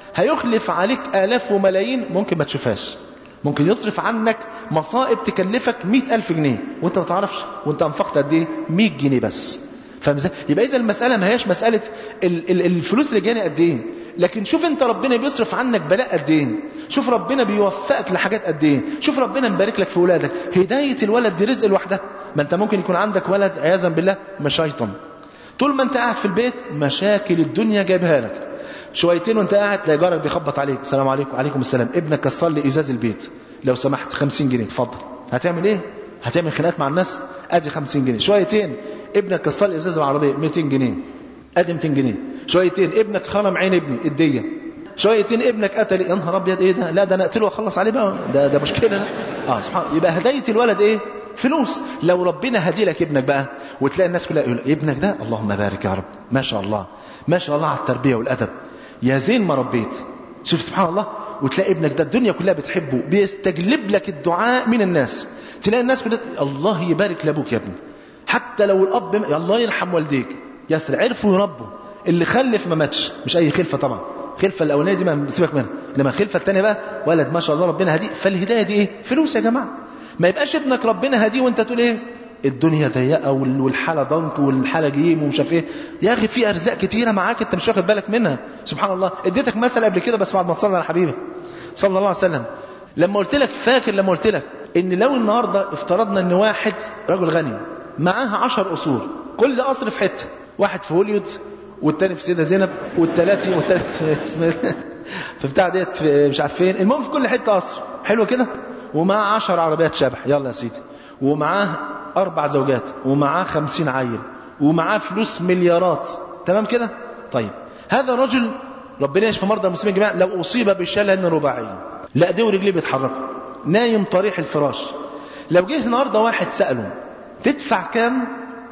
هيخلف عليك آلاف وملايين ممكن ما تشوفهاش ممكن يصرف عنك مصائب تكلفك 100 ألف جنيه وانت ما تعرفش وانت انفقت قد ايه 100 جنيه بس فاهم ازاي يبقى اذا المساله ما هياش مساله ال ال الفلوس اللي جاني قد ايه لكن شوف انت ربنا بيصرف عنك بلاء قد ايه شوف ربنا بيوفقك لحاجات قد ايه شوف ربنا مبارك لك في ولادك هدايه الولد دي رزق لوحدها ما انت ممكن يكون عندك ولد عياذا بالله مشايطن طول ما انت قاعد في البيت مشاكل الدنيا جايبها لك شويتين وانت قاعد تلاقي جارك بيخبط عليك السلام عليكم وعليكم السلام ابنك كسر لي ازاز البيت لو سمحت 50 جنيه اتفضل هتعمل ايه هتعمل خناقات مع الناس ادي 50 جنيه شويتين ابنك كسر لي ازاز العربيه 200 جنيه ادي 200 جنيه شويتين ابنك خرم عين ابني الديه شويتين ابنك قتل يا نهار ابيض ايه ده لا ده انا اقتله واخلص عليه بقى ده ده مشكله ده اه سبحان يبقى هدايه الولد ايه فلوس لو ربنا هدي لك ابنك بقى وتلاقي الناس كلها يقول ابنك ده اللهم بارك يا رب ما شاء الله ما شاء الله على التربيه والادب يا زين ما ربيت شوف سبحان الله وتلاقي ابنك ده الدنيا كلها بتحبه بيستجلب لك الدعاء من الناس تلاقي الناس بتقول الله يبارك لابوك يا ابني حتى لو الاب يا الله يرحم والديك يسر عرفوا يربوا اللي خلف ما ماتش مش اي خلفه طبعا الخلفه الاولانيه دي ما سيبك منها انما الخلفه الثانيه بقى ولد ما شاء الله ربنا هديه فالهدايه دي ايه فلوس يا جماعه ما يبقاش ابنك ربنا هديه وانت تقول ايه الدنيا ضيقه والحاله ضنك والحاله جيم ومش عارف ايه يا اخي في ارزاق كتيره معاك انت مش واخد بالك منها سبحان الله اديتك مثل قبل كده بس بعد ما تصلي على حبيبك صلى الله عليه وسلم لما قلت لك فاكر لما قلت لك ان لو النهارده افترضنا ان واحد رجل غني معاه عشر قصور كل قصر في حته واحد في هوليود والتاني في سيدة زينب والتلاتي والتالت في اسمه في بتاع ديت في مش عارف فين المهم في كل حته قصر حلو كده ومعاه عشر عربيات شبح يلا يا سيدي ومعاه أربع زوجات ومعاه خمسين عيل ومعاه فلوس مليارات تمام كده طيب هذا رجل ربنا يشفي مرضى المسلمين يا جماعه لو أصيب بشلل رباعي لا ايديه ورجليه بيتحركوا نايم طريح الفراش لو جه النهارده واحد سأله تدفع كام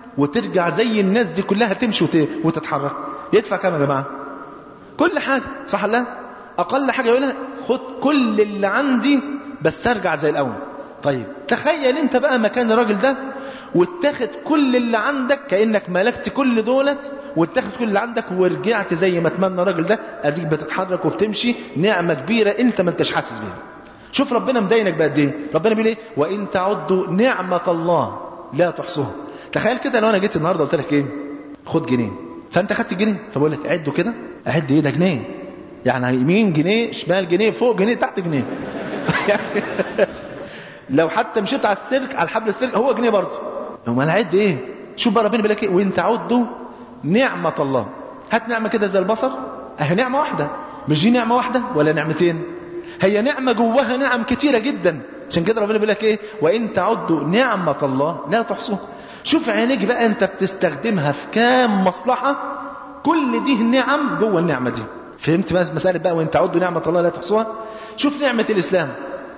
وترجع زي الناس دي كلها تمشي وت... وتتحرك يدفع كام يا جماعه كل حاجه صح لا اقل حاجه يقولها خد كل اللي عندي بس ارجع زي الاول طيب تخيل انت بقى مكان الراجل ده واتاخد كل اللي عندك كانك ملكت كل دولت واتاخد كل اللي عندك ورجعت زي ما اتمنى الراجل ده اديك بتتحرك وبتمشي نعمه كبيره انت ما انتش حاسس بيها شوف ربنا مدينك بقد ايه ربنا بيقول ايه وان تعدوا نعمه الله لا تحصوها تخيل كده لو انا جيت النهارده قلت لك ايه خد جنيه فانت خدت الجنيه فبقول لك عده كده اعد ايه ده جنيه يعني يمين جنيه شمال جنيه فوق جنيه تحت جنيه لو حتى مشيت على السلك على حبل السلك هو جنيه برضه امال عد ايه شوف بقى ربنا بيقول لك ايه وان تعدوا نعمه الله هات نعمه كده زي البصر اهي نعمه واحده مش دي نعمه واحده ولا نعمتين هي نعمه جواها نعم كتيره جدا عشان كده ربنا بيقول لك ايه وان تعدوا نعمه الله لا تحصوها شوف عينيك بقى انت بتستخدمها في كام مصلحه كل دي النعم جوه النعمه دي فهمت بقى مساله بقى وان تعدوا نعمه الله لا تحصوها شوف نعمه الاسلام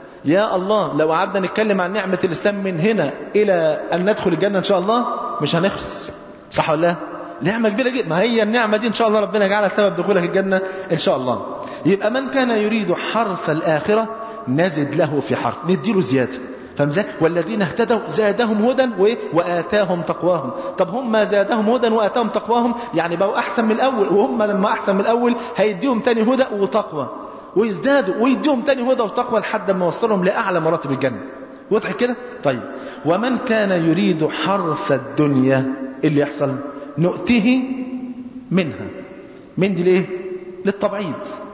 يا الله لو قعدنا نتكلم عن نعمة الإسلام من هنا إلى أن ندخل الجنة إن شاء الله مش هنخلص صح ولا لا؟ نعمة كبيرة جدا ما هي النعمة دي إن شاء الله ربنا يجعلها سبب دخولك الجنة إن شاء الله يبقى من كان يريد حرث الآخرة نزد له في حرث نديله زيادة فاهم ازاي؟ والذين اهتدوا زادهم هدى وايه؟ واتاهم تقواهم، طب هم زادهم هدى واتاهم تقواهم يعني بقوا احسن من الاول وهم لما احسن من الاول هيديهم تاني هدى وتقوى ويزدادوا ويديهم تاني هدى وتقوى لحد ما يوصلهم لاعلى مراتب الجنه. واضح كده؟ طيب ومن كان يريد حرث الدنيا اللي يحصل؟ نؤته منها. من دي ليه؟ للتبعيض.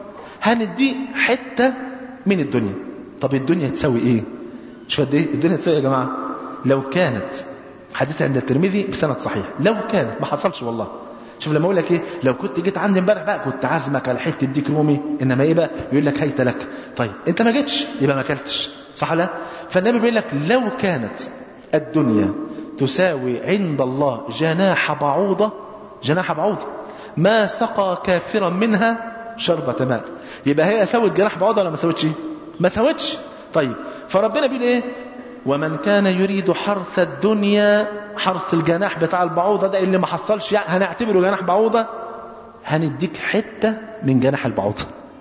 هنديه حته من الدنيا. طب الدنيا تساوي ايه؟ مش قد ايه الدنيا تساوي يا جماعه لو كانت حديث عند الترمذي بسند صحيح لو كانت ما حصلش والله شوف لما اقول لك ايه لو كنت جيت عندي امبارح بقى كنت عازمك على حته ديك رومي انما ايه بقى يقول لك هيت لك طيب انت ما جيتش يبقى ما اكلتش صح ولا فالنبي بيقول لك لو كانت الدنيا تساوي عند الله جناح بعوضه جناح بعوضه ما سقى كافرا منها شربة ماء يبقى هي سوت جناح بعوضه ولا ما سوتش ما سوتش طيب فربنا بيقول ايه ومن كان يريد حرث الدنيا حرث الجناح بتاع البعوضة ده اللي ما حصلش يعني هنعتبره جناح بعوضة هنديك حتة من جناح البعوضة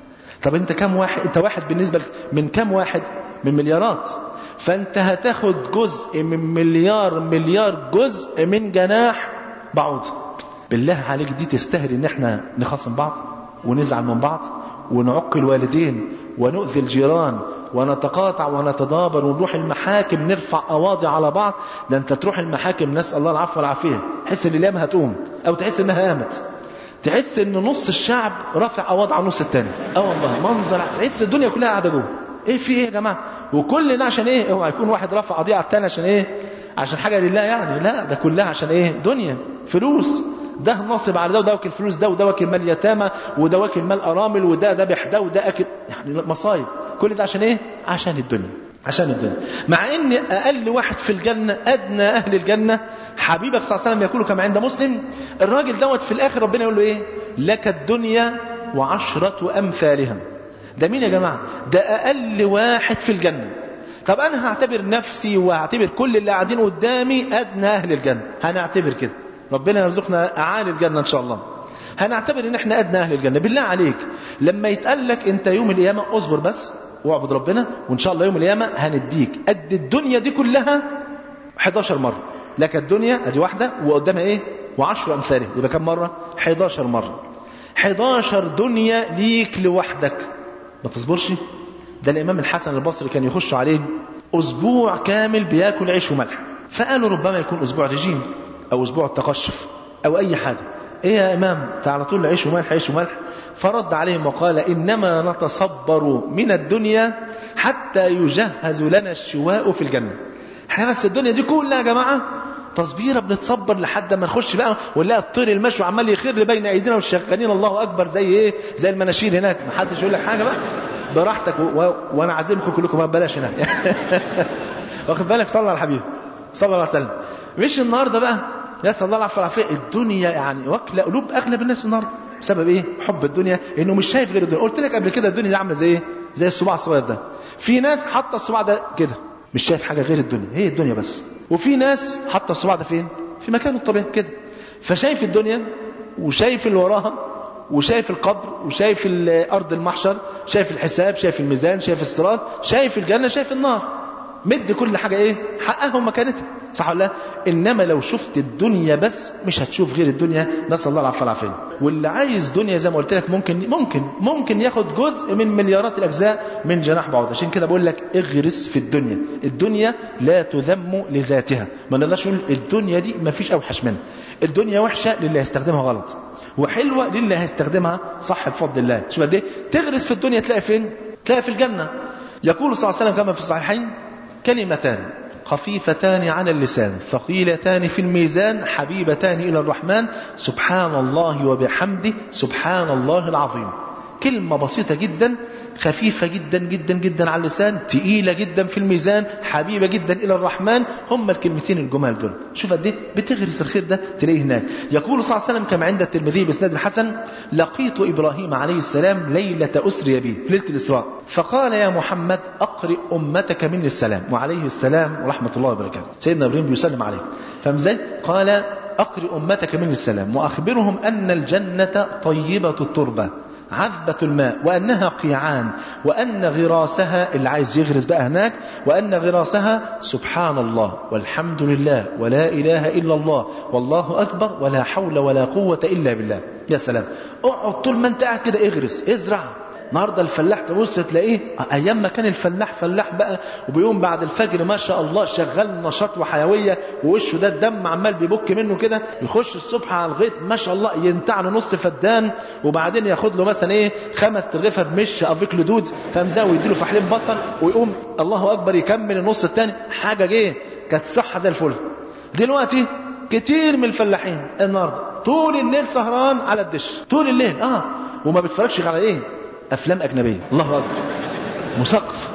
طب انت كم واحد انت واحد بالنسبة لك من كم واحد من مليارات فانت هتاخد جزء من مليار مليار جزء من جناح بعوضة بالله عليك دي تستاهل ان احنا نخاصم بعض ونزعل من بعض ونعق الوالدين ونؤذي الجيران ونتقاطع ونتدابر ونروح المحاكم نرفع قواضي على بعض ده انت تروح المحاكم نسال الله العفو والعافيه تحس ان الايام هتقوم او تحس انها قامت تحس ان نص الشعب رافع قواضي على النص الثاني اه والله منظر تحس الدنيا كلها قاعده جوه ايه في ايه يا جماعه وكل ده عشان ايه اوعى يكون واحد رافع قضيه على الثاني عشان ايه عشان حاجه لله يعني لا ده كلها عشان ايه دنيا فلوس ده ناصب على ده وده واكل فلوس ده وده واكل مال يتامى وده واكل مال ارامل وده ذبح ده وده اكل يعني مصايب كل ده عشان ايه عشان الدنيا عشان الدنيا مع ان اقل واحد في الجنه ادنى اهل الجنه حبيبك صلى الله عليه وسلم يقول كما عند مسلم الراجل دوت في الاخر ربنا يقول له ايه لك الدنيا وعشرة امثالها ده مين يا جماعه ده اقل واحد في الجنه طب انا هعتبر نفسي وهعتبر كل اللي قاعدين قدامي ادنى اهل الجنه هنعتبر كده ربنا يرزقنا اعالي الجنه ان شاء الله هنعتبر ان احنا ادنى اهل الجنه بالله عليك لما يتقال لك انت يوم القيامه اصبر بس واعبد ربنا وان شاء الله يوم القيامه هنديك قد الدنيا دي كلها 11 مره لك الدنيا ادي واحده وقدامها ايه و10 امثالها يبقى كم مره 11 مره 11 دنيا ليك لوحدك ما تصبرش ده الامام الحسن البصري كان يخش عليه اسبوع كامل بياكل عيش وملح فقالوا ربما يكون اسبوع رجيم او اسبوع التقشف او اي حاجه ايه يا امام على طول عيش وملح عيش وملح فرد عليهم وقال انما نتصبر من الدنيا حتى يجهز لنا الشواء في الجنه احنا بس الدنيا دي كلها يا جماعه تصبيره بنتصبر لحد ما نخش بقى ونلاقي الطير المشوي عمال يخر بين ايدينا والشغالين الله اكبر زي ايه زي المناشير هناك ما حدش يقول لك حاجه بقى براحتك و... و... وانا عازمكم كلكم بلاش هناك واخد بالك صلى على الحبيب صلى الله عليه وسلم مش النهارده بقى نسال الله العفو والعافيه الدنيا يعني واكله قلوب اغلب الناس النهارده بسبب ايه حب الدنيا انه مش شايف غير الدنيا قلت لك قبل كده الدنيا دي عامله زي ايه زي الصباع الصغير ده في ناس حاطه الصباع ده كده مش شايف حاجه غير الدنيا هي الدنيا بس وفي ناس حاطه الصباع ده فين في مكانه الطبيعي كده فشايف الدنيا وشايف اللي وراها وشايف القبر وشايف ارض المحشر شايف الحساب شايف الميزان شايف الصراط شايف الجنه شايف النار مد كل حاجه ايه حقها ومكانتها صح ولا لا انما لو شفت الدنيا بس مش هتشوف غير الدنيا نسال الله العافيه والعافيه واللي عايز دنيا زي ما قلت لك ممكن ممكن ممكن ياخد جزء من مليارات الاجزاء من جناح بعوض عشان كده بقول لك اغرس في الدنيا الدنيا لا تذم لذاتها ما نقدرش نقول الدنيا دي ما فيش اوحش منها الدنيا وحشه للي هيستخدمها غلط وحلوه للي هيستخدمها صح بفضل الله شوف قد ايه تغرس في الدنيا تلاقي فين تلاقي في الجنه يقول صلى الله عليه وسلم كما في الصحيحين كلمتان خفيفتان على اللسان ثقيلتان في الميزان حبيبتان إلى الرحمن سبحان الله وبحمده سبحان الله العظيم كلمة بسيطة جدا خفيفة جدا جدا جدا على اللسان تقيلة جدا في الميزان حبيبة جدا إلى الرحمن هم الكلمتين الجمال دول شوف قد ايه بتغرس الخير ده تلاقيه هناك يقول صلى الله عليه وسلم كما عند الترمذي بإسناد الحسن لقيت إبراهيم عليه السلام ليلة أسري به في ليلة الإسراء فقال يا محمد أقرئ أمتك مني السلام وعليه السلام ورحمة الله وبركاته سيدنا إبراهيم بيسلم عليه فمزاي قال أقرئ أمتك مني السلام وأخبرهم أن الجنة طيبة التربة عذبة الماء وأنها قيعان وأن غراسها اللي عايز يغرس بقى هناك وأن غراسها سبحان الله والحمد لله ولا إله إلا الله والله أكبر ولا حول ولا قوة إلا بالله يا سلام اقعد طول ما انت قاعد كده اغرس ازرع النهارده الفلاح تبص تلاقيه ايام ما كان الفلاح فلاح بقى وبيقوم بعد الفجر ما شاء الله شغال نشاط وحيويه ووشه ده الدم عمال بيبك منه كده يخش الصبح على الغيط ما شاء الله ينتع له نص فدان وبعدين ياخد له مثلا ايه خمس ترغيفه بمش افيك لدود فمزاوي يديله فحلين بصل ويقوم الله اكبر يكمل النص الثاني حاجه جه كانت صحه زي الفل دلوقتي كتير من الفلاحين النهارده طول الليل سهران على الدش طول الليل اه وما بيتفرجش على ايه افلام اجنبيه الله اكبر مثقف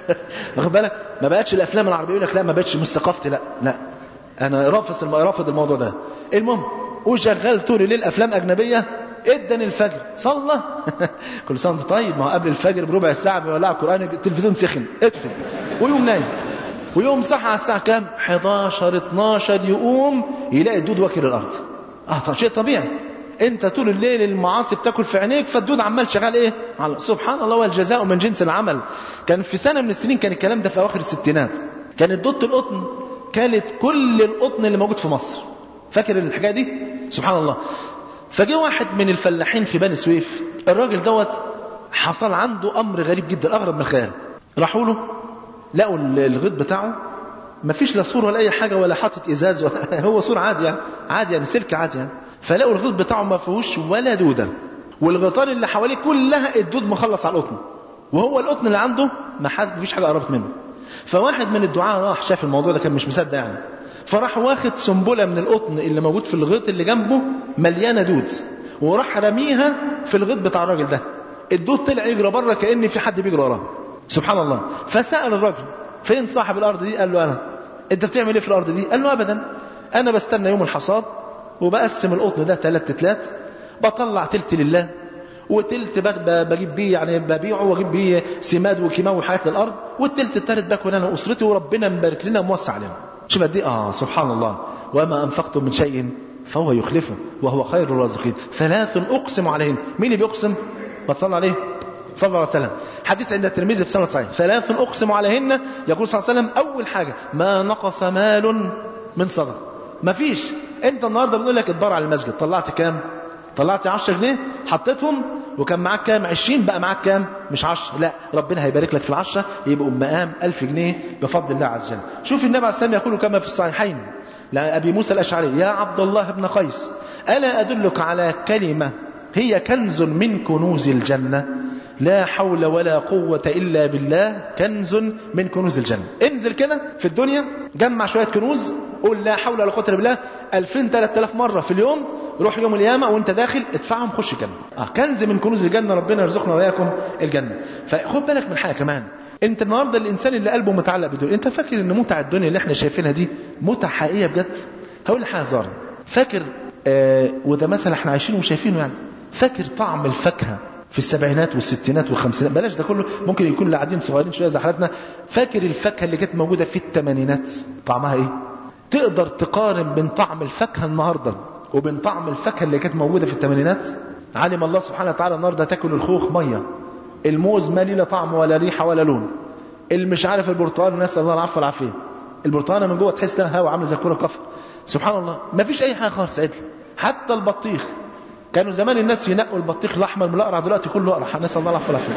واخد بالك ما بقتش الافلام العربيه يقول لك لا ما بقتش مش ثقافتي لا لا انا رافض الم... رافض الموضوع ده المهم وشغال طول الليل افلام اجنبيه ادن الفجر صلى كل سنه وانت طيب ما هو قبل الفجر بربع ساعه بيولع القران التلفزيون سخن ادفن ويقوم نايم ويقوم صحى على الساعه كام 11 12 يقوم يلاقي الدود واكل الارض اه شيء طبيعي انت طول الليل المعاصي بتاكل في عينيك فالدود عمال شغال ايه على سبحان الله والجزاء من جنس العمل كان في سنه من السنين كان الكلام ده في اواخر الستينات كانت دوت القطن كانت كل القطن اللي موجود في مصر فاكر الحكايه دي سبحان الله فجه واحد من الفلاحين في بني سويف الراجل دوت حصل عنده امر غريب جدا اغرب من الخيال راحوا له لقوا الغيط بتاعه ما فيش لا سور ولا اي حاجه ولا حاطط ازاز ولا هو سور عادي يعني عادي يعني سلك عادي يعني فلقوا الغيط بتاعه ما فيهوش ولا دوده والغيطان اللي حواليه كلها الدود مخلص على القطن وهو القطن اللي عنده ما حد مفيش حاجه قربت منه فواحد من الدعاة راح شاف الموضوع ده كان مش مصدق يعني فراح واخد سنبله من القطن اللي موجود في الغيط اللي جنبه مليانه دود وراح رميها في الغيط بتاع الراجل ده الدود طلع يجري بره كان في حد بيجري وراه سبحان الله فسال الراجل فين صاحب الارض دي قال له انا انت بتعمل ايه في الارض دي قال له ابدا انا بستنى يوم الحصاد وبقسم القطن ده ثلاث تلات بطلع تلت لله وتلت بجيب بيه يعني ببيعه واجيب بيه سماد وكيماوي وحاجات للارض والتلت التالت باكل انا واسرتي وربنا مبارك لنا وموسع علينا شوف قد ايه اه سبحان الله وما انفقتم من شيء فهو يخلفه وهو خير الرازقين ثلاث اقسم عليهن مين اللي بيقسم ما تصلى عليه صلى الله عليه وسلم حديث عند الترمذي في سنة صحيح ثلاث أقسم عليهن يقول صلى الله عليه وسلم أول حاجة ما نقص مال من صدقة ما فيش انت النهارده بنقول لك اتبرع على المسجد طلعت كام طلعت 10 جنيه حطيتهم وكان معاك كام 20 بقى معاك كام مش 10 لا ربنا هيبارك لك في العشرة يبقوا مقام 1000 جنيه بفضل الله عز وجل شوف النبي عليه السلام يقول كما في الصحيحين لأبي موسى الأشعري يا عبد الله بن قيس ألا أدلك على كلمة هي كنز من كنوز الجنة لا حول ولا قوة إلا بالله كنز من كنوز الجنة انزل كده في الدنيا جمع شوية كنوز قول لا حول ولا قوة إلا بالله 2000 3000 مرة في اليوم روح يوم القيامة وانت داخل ادفعهم خش الجنة اه كنز من كنوز الجنة ربنا يرزقنا وإياكم الجنة فخد بالك من حاجة كمان انت النهارده الانسان اللي قلبه متعلق بالدنيا انت فاكر ان متع الدنيا اللي احنا شايفينها دي متع حقيقيه بجد هقول حاجه زار فاكر آه وده مثلا احنا عايشينه وشايفينه يعني فاكر طعم الفاكهه في السبعينات والستينات والخمسينات بلاش ده كله ممكن يكون اللي قاعدين صغيرين شويه زي حالتنا فاكر الفاكهه اللي كانت موجوده في الثمانينات طعمها ايه تقدر تقارن بين طعم الفاكهه النهارده وبين طعم الفاكهه اللي كانت موجوده في الثمانينات علم الله سبحانه وتعالى النهارده تاكل الخوخ ميه الموز ما ليه لا طعم ولا ريحه ولا لون اللي مش عارف البرتقال نسال الله العفو والعافيه البرتقانه من جوه تحس انها هوا عامله زي كوره كفر سبحان الله ما فيش اي حاجه خالص عدل حتى البطيخ كانوا زمان الناس ينقوا البطيخ الاحمر من الاقرع دلوقتي كله اقرع نسال الله العفو والعافيه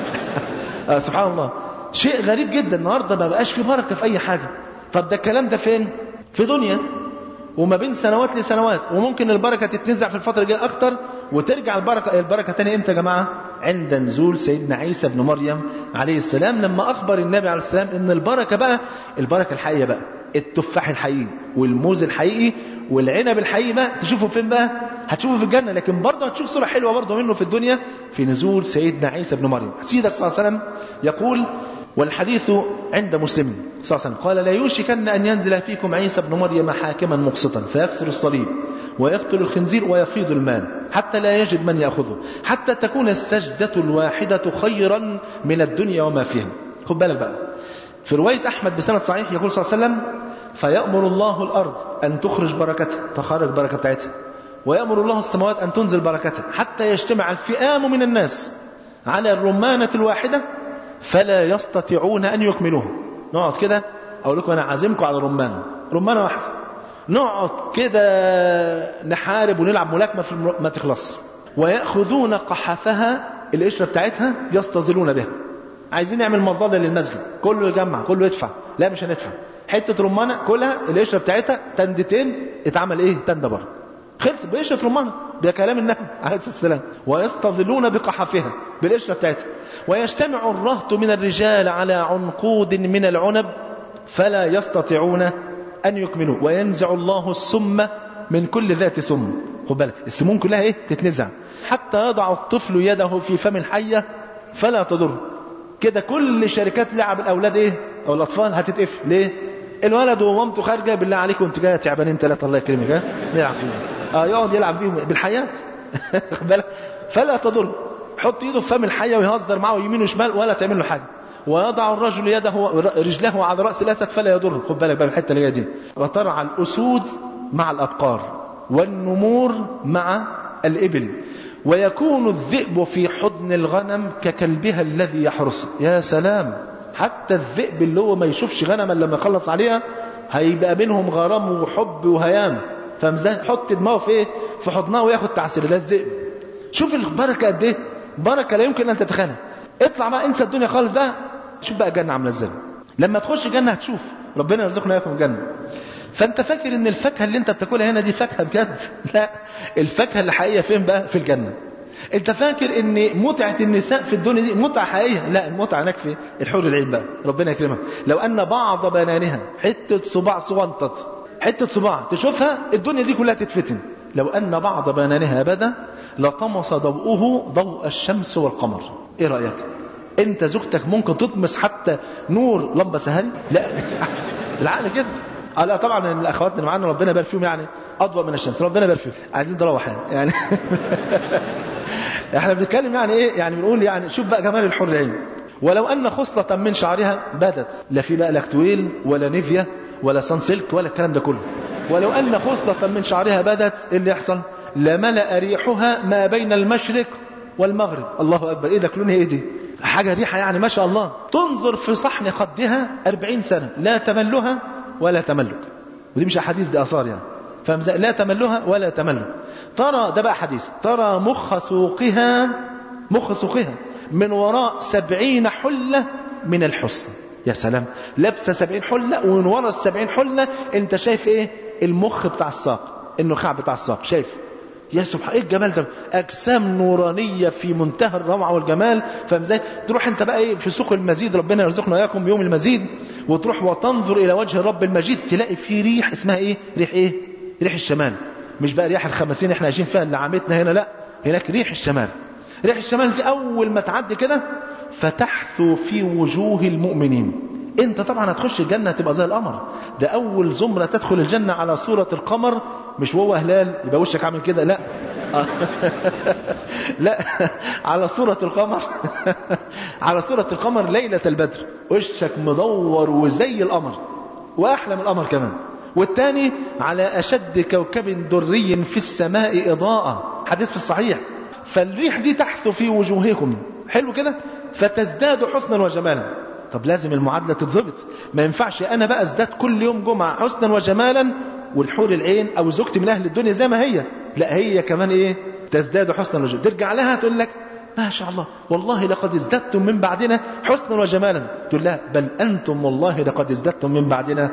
آه سبحان الله شيء غريب جدا النهارده ما بقاش في بركه في اي حاجه طب ده الكلام ده فين في دنيا وما بين سنوات لسنوات وممكن البركة تتنزع في الفترة الجاية أكتر وترجع البركة البركة تاني إمتى يا جماعة؟ عند نزول سيدنا عيسى بن مريم عليه السلام لما أخبر النبي عليه السلام إن البركة بقى البركة الحقيقية بقى التفاح الحقيقي والموز الحقيقي والعنب الحقيقي بقى تشوفه فين بقى؟ هتشوفه في الجنة لكن برضه هتشوف صورة حلوة برضه منه في الدنيا في نزول سيدنا عيسى بن مريم سيدك صلى الله عليه وسلم يقول والحديث عند مسلم صلى الله عليه وسلم قال لا يوشكن أن ينزل فيكم عيسى بن مريم حاكما مقسطا فيكسر الصليب ويقتل الخنزير ويفيض المال حتى لا يجد من يأخذه حتى تكون السجدة الواحدة خيرا من الدنيا وما فيها خد بالك بقى في رواية أحمد بسند صحيح يقول صلى الله عليه وسلم فيأمر الله الأرض أن تخرج بركتها تخرج بركة بتاعتها ويأمر الله السماوات أن تنزل بركتها حتى يجتمع الفئام من الناس على الرمانة الواحدة فلا يستطيعون أن يكملوها نقعد كده أقول لكم أنا عازمكم على رمانة رمانة واحدة نقعد كده نحارب ونلعب ملاكمة في المر... ما تخلص ويأخذون قحفها القشرة بتاعتها يستظلون بها عايزين نعمل مظلة للمسجد كله يجمع كله يدفع لا مش هندفع حتة رمانة كلها القشرة بتاعتها تندتين اتعمل ايه تندة بره خلص بقشرة رمانة ده كلام النبي عليه الصلاة والسلام ويستظلون بقحفها بالقشرة بتاعتها ويجتمع الرهط من الرجال على عنقود من العنب فلا يستطيعون أن يكملوا وينزع الله السم من كل ذات سم خد بالك السموم كلها ايه تتنزع حتى يضع الطفل يده في فم الحية فلا تضر كده كل شركات لعب الأولاد ايه أو الأطفال هتتقفل ليه الولد ومامته خارجة بالله عليكم انت جايه تعبانين ثلاثة الله يكرمك ها يلعب فيهم اه يقعد يلعب فيهم بالحياة خد بالك فلا تضر حط ايده في فم الحية ويهزر معه يمين وشمال ولا تعمل له حاجة ويضع الرجل يده رجله على رأس الأسد فلا يضره خد بالك بقى الحتة اللي دي وترعى الأسود مع الأبقار والنمور مع الإبل ويكون الذئب في حضن الغنم ككلبها الذي يحرسه يا سلام حتى الذئب اللي هو ما يشوفش غنما لما يخلص عليها هيبقى بينهم غرام وحب وهيام فاهم ازاي حط دماغه في ايه في حضنها وياخد تعسير ده الذئب شوف البركه قد ايه بركه لا يمكن ان تتخيلها اطلع بقى انسى الدنيا خالص بقى شوف بقى الجنه عامله ازاي لما تخش الجنه هتشوف ربنا يرزقنا اياكم الجنه فانت فاكر ان الفاكهه اللي انت بتاكلها هنا دي فاكهه بجد لا الفاكهه اللي حقيقيه فين بقى في الجنه انت فاكر ان متعه النساء في الدنيا دي متعه حقيقيه لا المتعه هناك في الحور العين بقى ربنا يكرمك لو ان بعض بنانها حته صباع صغنطط حته صباع تشوفها الدنيا دي كلها تتفتن لو ان بعض بنانها بدا لطمس ضوءه ضوء الشمس والقمر ايه رايك انت زوجتك ممكن تطمس حتى نور لمبه سهري لا العقل كده اه لا طبعا الاخوات اللي معانا ربنا يبارك فيهم يعني اضوء من الشمس ربنا يبارك فيهم عايزين نروح يعني, يعني احنا بنتكلم يعني ايه يعني بنقول يعني شوف بقى جمال الحور العين ولو ان خصلة من شعرها بدت لا في بقى لاكتويل ولا نيفيا ولا سان سلك ولا الكلام ده كله ولو ان خصلة من شعرها بدت ايه اللي يحصل لملأ ريحها ما بين المشرق والمغرب الله اكبر ايه ده لونها ايه دي حاجة ريحة يعني ما شاء الله تنظر في صحن قدها أربعين سنة لا تملها ولا تملك ودي مش أحاديث دي آثار يعني فاهم لا تملها ولا تملك ترى ده بقى حديث ترى مخ سوقها مخ سوقها من وراء سبعين حلة من الحسن يا سلام لابسة سبعين حلة ومن وراء السبعين حلة انت شايف ايه المخ بتاع الساق النخاع بتاع الساق شايف يا سبحان ايه الجمال ده اجسام نورانيه في منتهى الروعه والجمال فاهم ازاي تروح انت بقى ايه في سوق المزيد ربنا يرزقنا اياكم بيوم المزيد وتروح وتنظر الى وجه الرب المجيد تلاقي فيه ريح اسمها ايه ريح ايه ريح الشمال مش بقى ريح الخمسين احنا عايشين فيها اللي عامتنا هنا لا هناك ريح الشمال ريح الشمال دي اول ما تعدي كده فتحثو في وجوه المؤمنين انت طبعا هتخش الجنه هتبقى زي القمر ده اول زمره تدخل الجنه على صوره القمر مش وهو هلال يبقى وشك عامل كده لا لا على صورة القمر على صورة القمر ليلة البدر وشك مدور وزي القمر وأحلى من القمر كمان والتاني على أشد كوكب دري في السماء إضاءة حديث في الصحيح فالريح دي تحث في وجوهكم حلو كده فتزداد حسنا وجمالا طب لازم المعادلة تتظبط ما ينفعش أنا بقى ازداد كل يوم جمعة حسنا وجمالا والحور العين أو زوجتي من أهل الدنيا زي ما هي لا هي كمان إيه تزداد حسنا وجمالا ترجع لها تقول لك ما شاء الله والله لقد ازددتم من بعدنا حسنا وجمالا تقول لها بل أنتم والله لقد ازددتم من بعدنا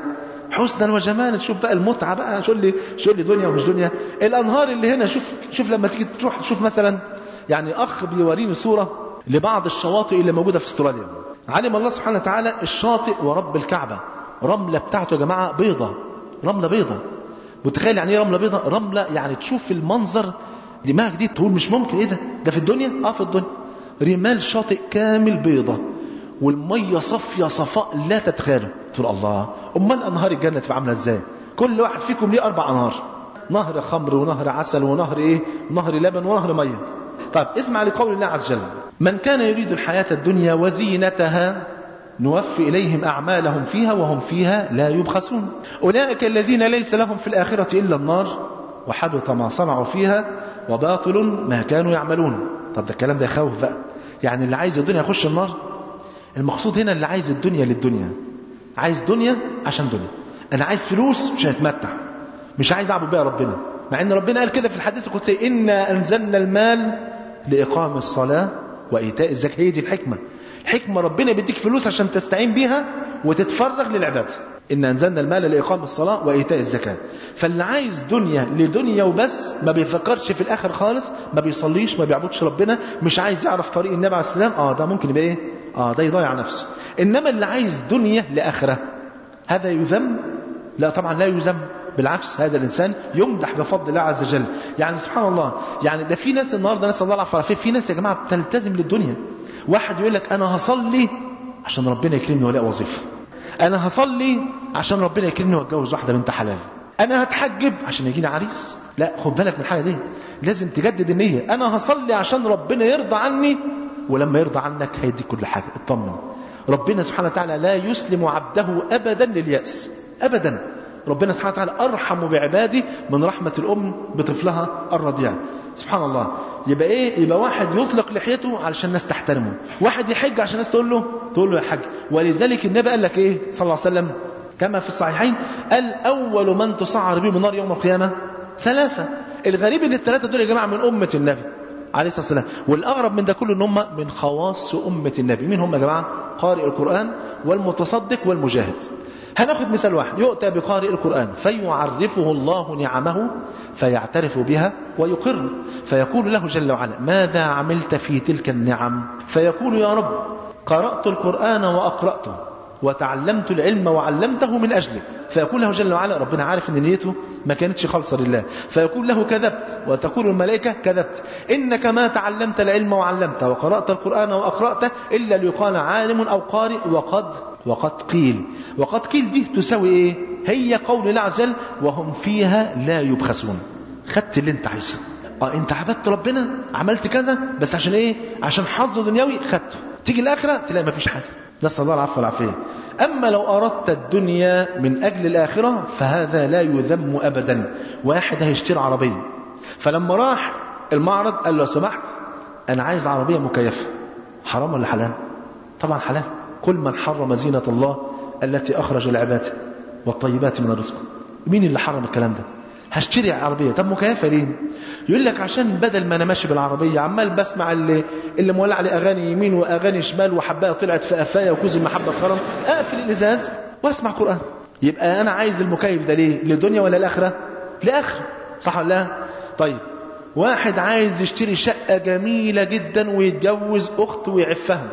حسنا وجمالا شوف بقى المتعة بقى شو لي شو لي دنيا ومش دنيا الأنهار اللي هنا شوف شوف لما تيجي تروح تشوف مثلا يعني أخ بيوريني صورة لبعض الشواطئ اللي موجودة في استراليا علم الله سبحانه وتعالى الشاطئ ورب الكعبة رملة بتاعته يا جماعة بيضة رملة بيضة متخيل يعني ايه رملة بيضة رملة يعني تشوف المنظر دماغك دي تقول مش ممكن ايه ده ده في الدنيا اه في الدنيا رمال شاطئ كامل بيضة والمية صافية صفاء لا تتخيله تقول الله امال انهار الجنة تبقى عاملة ازاي كل واحد فيكم ليه اربع انهار نهر خمر ونهر عسل ونهر ايه نهر لبن ونهر مية طيب اسمع لقول الله عز وجل من كان يريد الحياة الدنيا وزينتها نوفي إليهم أعمالهم فيها وهم فيها لا يبخسون أولئك الذين ليس لهم في الآخرة إلا النار وحبط ما صنعوا فيها وباطل ما كانوا يعملون طب ده الكلام ده يخوف بقى يعني اللي عايز الدنيا يخش النار المقصود هنا اللي عايز الدنيا للدنيا عايز دنيا عشان دنيا انا عايز فلوس عشان اتمتع مش عايز اعبد بيها ربنا مع ان ربنا قال كده في الحديث القدسي انا انزلنا المال لاقام الصلاه وايتاء الزكاه هي دي الحكمه الحكمه ربنا بيديك فلوس عشان تستعين بيها وتتفرغ للعباده إن أنزلنا المال لإقام الصلاة وإيتاء الزكاة فاللي عايز دنيا لدنيا وبس ما بيفكرش في الآخر خالص ما بيصليش ما بيعبدش ربنا مش عايز يعرف طريق النبي عليه السلام آه ده ممكن يبقى إيه آه ده يضيع نفسه إنما اللي عايز دنيا لآخرة هذا يذم لا طبعا لا يذم بالعكس هذا الإنسان يمدح بفضل الله عز وجل يعني سبحان الله يعني ده في ناس النهاردة نسأل الله العافية في ناس يا جماعة بتلتزم للدنيا واحد يقول لك أنا هصلي عشان ربنا يكرمني ولاقي وظيفة انا هصلي عشان ربنا يكرمني واتجوز واحده بنت حلال انا هتحجب عشان يجيني عريس لا خد بالك من حاجه دي لازم تجدد النيه انا هصلي عشان ربنا يرضى عني ولما يرضى عنك هيديك كل حاجه اطمن ربنا سبحانه وتعالى لا يسلم عبده ابدا للياس ابدا ربنا سبحانه وتعالى ارحم بعباده من رحمه الام بطفلها الرضيع سبحان الله يبقى ايه يبقى واحد يطلق لحيته علشان الناس تحترمه واحد يحج عشان الناس تقول له تقول له يا حج ولذلك النبي قال لك ايه صلى الله عليه وسلم كما في الصحيحين قال اول من تصعر بهم النار يوم القيامه ثلاثه الغريب ان الثلاثه دول يا جماعه من امه النبي عليه الصلاه والسلام والاغرب من ده كله ان هم من خواص امه النبي مين هم يا جماعه قارئ القران والمتصدق والمجاهد هناخد مثال واحد يؤتى بقارئ القرآن فيعرفه الله نعمه فيعترف بها ويقر فيقول له جل وعلا ماذا عملت في تلك النعم فيقول يا رب قرأت القرآن وأقرأته وتعلمت العلم وعلمته من أجلك فيقول له جل وعلا ربنا عارف ان نيته ما كانتش خالصة لله فيقول له كذبت وتقول الملائكة كذبت إنك ما تعلمت العلم وعلمته وقرأت القرآن وأقرأته إلا ليقال عالم أو قارئ وقد وقد قيل وقد قيل دي تساوي ايه هي قول الله عز وجل وهم فيها لا يبخسون خدت اللي انت عايزه اه انت عبدت ربنا عملت كذا بس عشان ايه عشان حظ دنيوي خدته تيجي الاخره تلاقي مفيش حاجه نسال الله العفو والعافيه اما لو اردت الدنيا من اجل الاخره فهذا لا يذم ابدا واحد هيشتري عربيه فلما راح المعرض قال له لو سمحت انا عايز عربيه مكيفه حرام ولا حلال طبعا حلال كل من حرم زينة الله التي أخرج العباد والطيبات من الرزق مين اللي حرم الكلام ده هشتري عربية طب مكيفة ليه يقول لك عشان بدل ما أنا ماشي بالعربية عمال بسمع اللي, اللي مولع لي أغاني يمين وأغاني شمال وحباية طلعت في قفايا وكوز المحبة خرم أقفل الإزاز وأسمع قرآن يبقى أنا عايز المكيف ده ليه للدنيا ولا الآخرة لآخرة صح ولا لا طيب واحد عايز يشتري شقة جميلة جدا ويتجوز أخت ويعفها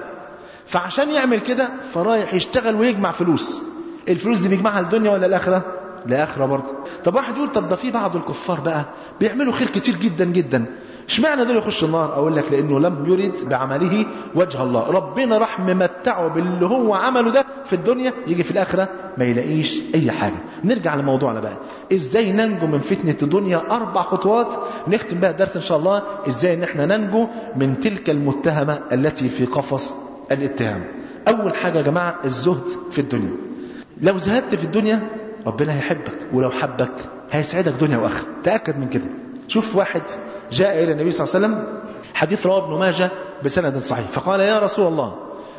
فعشان يعمل كده فرايح يشتغل ويجمع فلوس الفلوس دي بيجمعها الدنيا ولا الآخرة الآخرة برضه طب واحد يقول طب ده في بعض الكفار بقى بيعملوا خير كتير جدا جدا اشمعنى دول يخشوا النار اقول لك لانه لم يرد بعمله وجه الله ربنا راح ممتعه باللي هو عمله ده في الدنيا يجي في الاخره ما يلاقيش اي حاجه نرجع لموضوعنا بقى ازاي ننجو من فتنه الدنيا اربع خطوات نختم بها الدرس ان شاء الله ازاي ان احنا ننجو من تلك المتهمه التي في قفص الاتهام اول حاجه يا جماعه الزهد في الدنيا لو زهدت في الدنيا ربنا هيحبك ولو حبك هيسعدك دنيا واخره تاكد من كده شوف واحد جاء الى النبي صلى الله عليه وسلم حديث رواه ابن ماجه بسند صحيح فقال يا رسول الله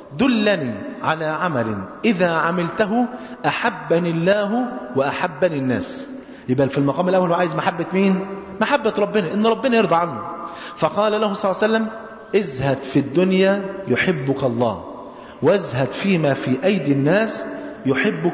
دلني على عمل اذا عملته احبني الله واحبني الناس يبقى في المقام الاول عايز محبه مين محبه ربنا ان ربنا يرضى عنه فقال له صلى الله عليه وسلم ازهد في الدنيا يحبك الله وازهد فيما في أيدي الناس يحبك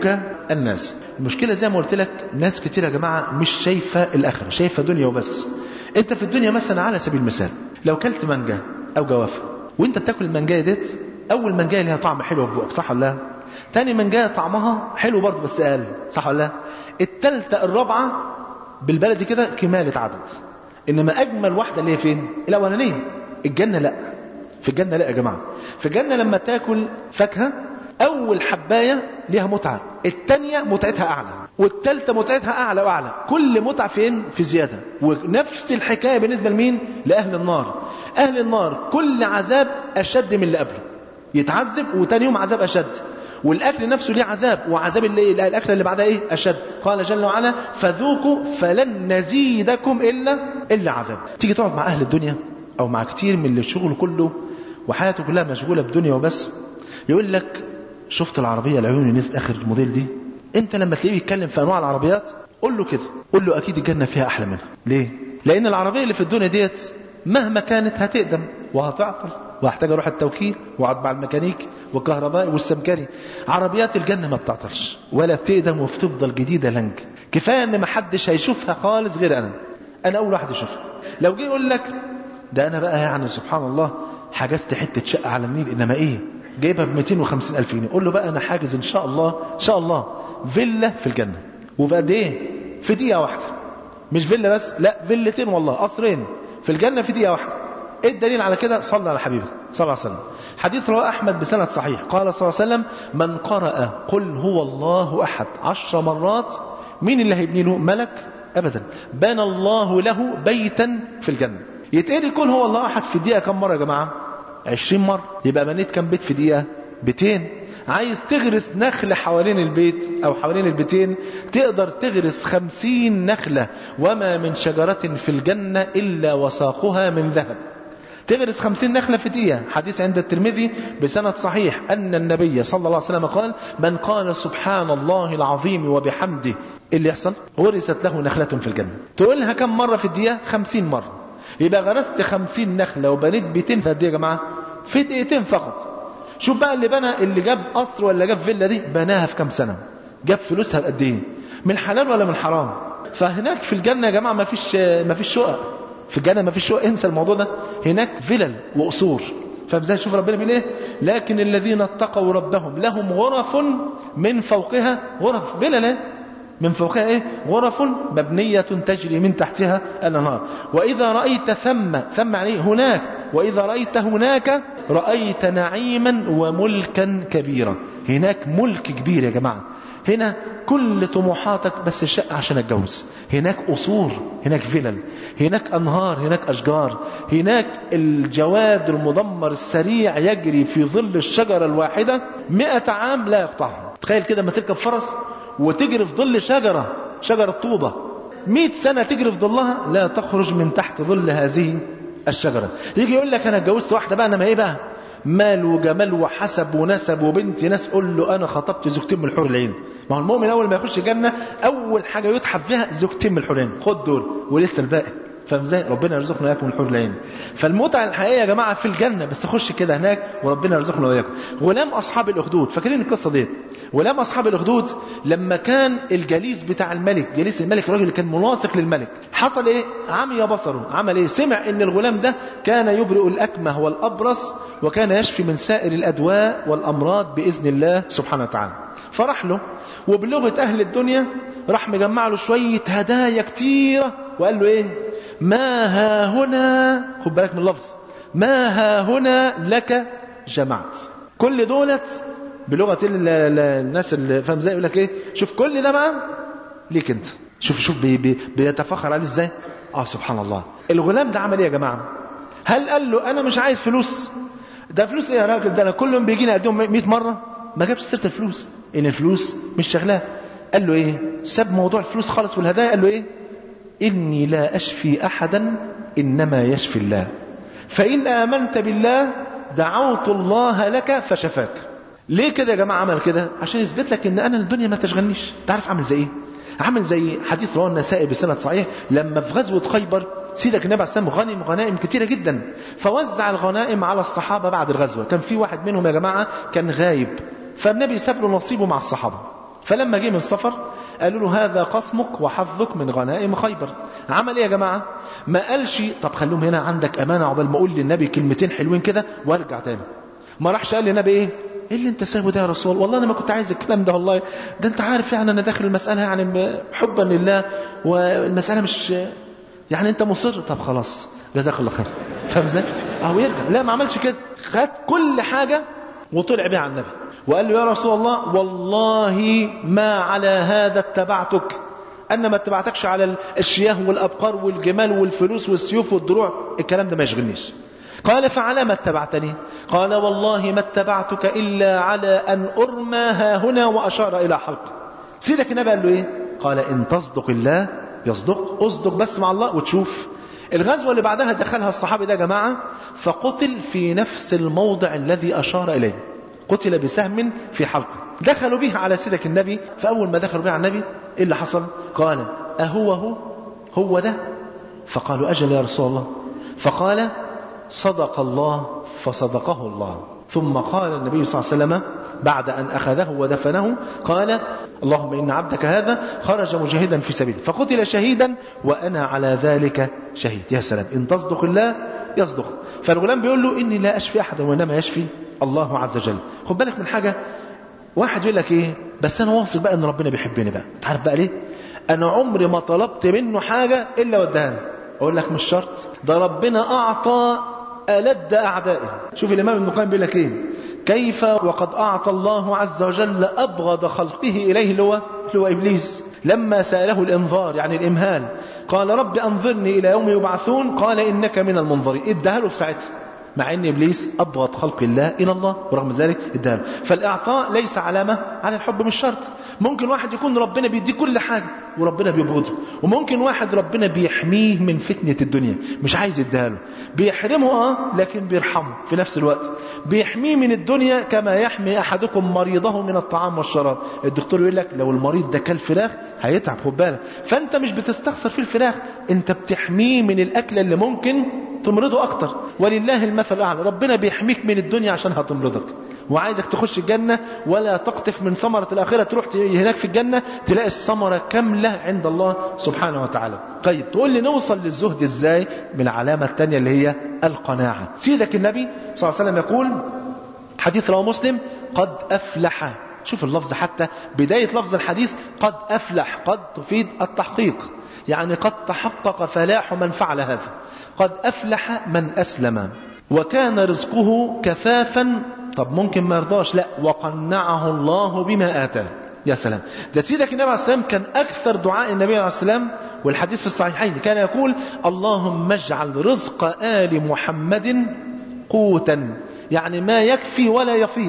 الناس المشكلة زي ما قلت لك ناس كتير يا جماعة مش شايفة الآخرة شايفة دنيا وبس انت في الدنيا مثلا على سبيل المثال لو كلت مانجا او جوافة وانت بتاكل المانجايه ديت اول مانجايه ليها طعم حلو في بقك صح ولا لا تاني مانجايه طعمها حلو برضه بس اقل صح ولا لا التالتة الرابعة بالبلدي كده كمالة عدد انما اجمل واحدة اللي هي فين الاولانية الجنة لا في الجنة لا يا جماعة في الجنة لما تاكل فاكهة اول حباية ليها متعة التانية متعتها اعلى والتالتة متعتها اعلى واعلى كل متعة فين في زيادة ونفس الحكاية بالنسبة لمين لاهل النار اهل النار كل عذاب اشد من اللي قبله يتعذب وتاني يوم عذاب اشد والاكل نفسه ليه عذاب وعذاب اللي الاكل اللي بعدها ايه اشد قال جل وعلا فذوقوا فلن نزيدكم الا الا عذاب تيجي تقعد مع اهل الدنيا او مع كتير من اللي الشغل كله وحياته كلها مشغوله بدنيا وبس يقول لك شفت العربيه العيون اللي نزلت اخر الموديل دي انت لما تلاقيه يتكلم في انواع العربيات قول له كده قول له اكيد الجنه فيها احلى منها ليه لان العربيه اللي في الدنيا ديت مهما كانت هتقدم وهتعطل وهحتاج اروح التوكيل واقعد مع الميكانيك والكهربائي والسمكري عربيات الجنه ما بتعطلش ولا بتقدم وبتفضل جديده لنج كفايه ان ما حدش هيشوفها خالص غير انا انا اول واحد اشوفها لو جه يقول لك ده انا بقى يعني سبحان الله حجزت حته شقه على النيل انما ايه جايبها ب 250 الف جنيه قول له بقى انا حاجز ان شاء الله ان شاء الله فيلا في الجنه وبقد ايه في دقيقه واحده مش فيلا بس لا فيلتين والله قصرين في الجنه في دقيقه واحده ايه الدليل على كده صلى على حبيبك صلى الله عليه وسلم حديث رواه احمد بسند صحيح قال صلى الله عليه وسلم من قرأ قل هو الله احد عشر مرات مين اللي هيبني له ملك ابدا بنى الله له بيتا في الجنه يتقري قل هو الله احد في الدقيقه كم مره يا جماعه 20 مره يبقى بنيت كم بيت في دقيقه بيتين عايز تغرس نخل حوالين البيت او حوالين البيتين تقدر تغرس خمسين نخلة وما من شجرة في الجنة الا وساقها من ذهب تغرس خمسين نخلة في دقيقة حديث عند الترمذي بسند صحيح أن النبي صلى الله عليه وسلم قال من قال سبحان الله العظيم وبحمده إيه اللي يحصل غرست له نخلة في الجنة تقولها كم مرة في الدقيقة خمسين مرة يبقى غرست خمسين نخلة وبنيت بيتين في قد ايه يا جماعة في دقيقتين فقط شوف بقى اللي بنى اللي جاب قصر ولا جاب فيلا دي بناها في كام سنة جاب فلوسها بقد ايه من حلال ولا من حرام فهناك في الجنة يا جماعة ما فيش ما فيش شقق في الجنة ما فيش شقق انسى الموضوع ده هناك فلل وقصور فازاي شوف ربنا بيقول ايه لكن الذين اتقوا ربهم لهم غرف من فوقها غرف فلل من فوقها ايه غرف مبنية تجري من تحتها الانهار واذا رأيت ثم ثم عليه هناك واذا رأيت هناك رأيت نعيما وملكا كبيرا هناك ملك كبير يا جماعة هنا كل طموحاتك بس الشقة عشان اتجوز هناك قصور هناك فلل هناك انهار هناك اشجار هناك الجواد المدمر السريع يجري في ظل الشجرة الواحدة مئة عام لا يقطعها تخيل كده ما تركب فرس وتجري في ظل شجرة شجرة طوبة مئة سنة تجري في ظلها لا تخرج من تحت ظل هذه الشجرة يجي يقول لك انا اتجوزت واحدة بقى انا ما ايه بقى مال وجمال وحسب ونسب وبنت ناس قول له انا خطبت زوجتين من الحور العين ما هو المؤمن اول ما يخش الجنه اول حاجه يتحب فيها زوجتين من الحور العين خد دول ولسه الباقي فاهم ازاي ربنا يرزقنا اياكم الحور العين فالمتعه الحقيقيه يا جماعه في الجنه بس خش كده هناك وربنا يرزقنا واياكم غلام اصحاب الاخدود فاكرين القصه ديت غلام اصحاب الاخدود لما كان الجليس بتاع الملك جليس الملك الراجل اللي كان ملاصق للملك حصل ايه عمي بصره عمل ايه سمع ان الغلام ده كان يبرئ الاكمه والابرص وكان يشفي من سائر الادواء والامراض باذن الله سبحانه وتعالى فراح له وبلغه اهل الدنيا راح مجمع له شويه هدايا كتيره وقال له ايه ما ها هنا خد بالك من اللفظ ما ها هنا لك جمعت كل دولت بلغه ال- ال- الناس اللي فاهم ازاي يقول لك ايه شوف كل ده بقى ليك انت شوف شوف بي بي بيتفخر عليه ازاي اه سبحان الله الغلام ده عمل ايه يا جماعه هل قال له انا مش عايز فلوس ده فلوس ايه يا راجل ده انا كل يوم بيجيني اديهم 100 مره ما جابش سيره الفلوس ان الفلوس مش شغلاه قال له ايه ساب موضوع الفلوس خالص والهدايا قال له ايه اني لا اشفي احدا انما يشفي الله فان امنت بالله دعوت الله لك فشفاك ليه كده يا جماعه عمل كده عشان يثبت لك ان انا الدنيا ما تشغلنيش تعرف عامل زي ايه عامل زي حديث رواه النسائي بسند صحيح لما في غزوه خيبر سيدك النبي عليه السلام غنم غنائم كتيره جدا فوزع الغنائم على الصحابه بعد الغزوه كان في واحد منهم يا جماعه كان غايب فالنبي ساب له نصيبه مع الصحابه فلما جه من السفر قالوا له هذا قسمك وحظك من غنائم خيبر عمل ايه يا جماعة ما قالش طب خلوهم هنا عندك امانة عقبال ما اقول للنبي كلمتين حلوين كده وارجع تاني ما راحش قال للنبي ايه ايه اللي انت سايبه ده يا رسول الله والله انا ما كنت عايز الكلام ده والله ده انت عارف يعني انا داخل المسألة يعني حبا لله والمسألة مش يعني انت مصر طب خلاص جزاك الله خير فاهم ازاي اهو يرجع لا ما عملش كده خد كل حاجة وطلع بيها على النبي وقال له يا رسول الله والله ما على هذا اتبعتك أنا ما اتبعتكش على الشياه والأبقار والجمال والفلوس والسيوف والدروع الكلام ده ما يشغلنيش قال فعلى ما اتبعتني قال والله ما اتبعتك إلا على أن أرمى ها هنا وأشار إلى حلقه سيدك النبي قال له إيه قال إن تصدق الله يصدق اصدق بس مع الله وتشوف الغزوة اللي بعدها دخلها الصحابي ده يا جماعة فقتل في نفس الموضع الذي أشار إليه قتل بسهم في حلقه دخلوا به على سيدك النبي فأول ما دخلوا به على النبي إيه اللي حصل قال أهو هو هو ده فقالوا أجل يا رسول الله فقال صدق الله فصدقه الله ثم قال النبي صلى الله عليه وسلم بعد أن أخذه ودفنه قال اللهم إن عبدك هذا خرج مجاهدا في سبيل فقتل شهيدا وأنا على ذلك شهيد يا سلام إن تصدق الله يصدق فالغلام بيقول له إني لا أشفي أحدا وإنما يشفي الله عز وجل خد بالك من حاجة واحد يقول لك إيه بس أنا واثق بقى إن ربنا بيحبني بقى تعرف بقى ليه أنا عمري ما طلبت منه حاجة إلا ودهاني أقول لك مش شرط ده ربنا أعطى ألد أعدائه شوف الإمام ابن القيم بيقول لك إيه كيف وقد أعطى الله عز وجل أبغض خلقه إليه اللي هو, اللي هو إبليس لما سأله الإنظار يعني الإمهال قال رب أنظرني إلى يوم يبعثون قال إنك من المنظرين ادها له في ساعتها مع ان ابليس ابغض خلق الله الى الله ورغم ذلك اداله فالاعطاء ليس علامه على الحب مش شرط ممكن واحد يكون ربنا بيديه كل حاجه وربنا بيبغضه وممكن واحد ربنا بيحميه من فتنه الدنيا مش عايز يديها له بيحرمه اه لكن بيرحمه في نفس الوقت بيحميه من الدنيا كما يحمي احدكم مريضه من الطعام والشراب الدكتور يقول لك لو المريض ده كل فراخ هيتعب خد بالك فانت مش بتستخسر في الفراخ انت بتحميه من الاكله اللي ممكن تمرضه اكتر ولله المثل الاعلى ربنا بيحميك من الدنيا عشان هتمرضك وعايزك تخش الجنة ولا تقطف من ثمرة الآخرة تروح هناك في الجنة تلاقي الثمرة كاملة عند الله سبحانه وتعالى طيب تقول لي نوصل للزهد ازاي من العلامة الثانية اللي هي القناعة سيدك النبي صلى الله عليه وسلم يقول حديث رواه مسلم قد أفلح شوف اللفظ حتى بداية لفظ الحديث قد أفلح قد تفيد التحقيق يعني قد تحقق فلاح من فعل هذا قد أفلح من أسلم وكان رزقه كفافا طب ممكن ما يرضاش لا وقنعه الله بما آتاه يا سلام ده سيدك النبي عليه السلام كان أكثر دعاء النبي عليه السلام والحديث في الصحيحين كان يقول اللهم اجعل رزق آل محمد قوتا يعني ما يكفي ولا يفيض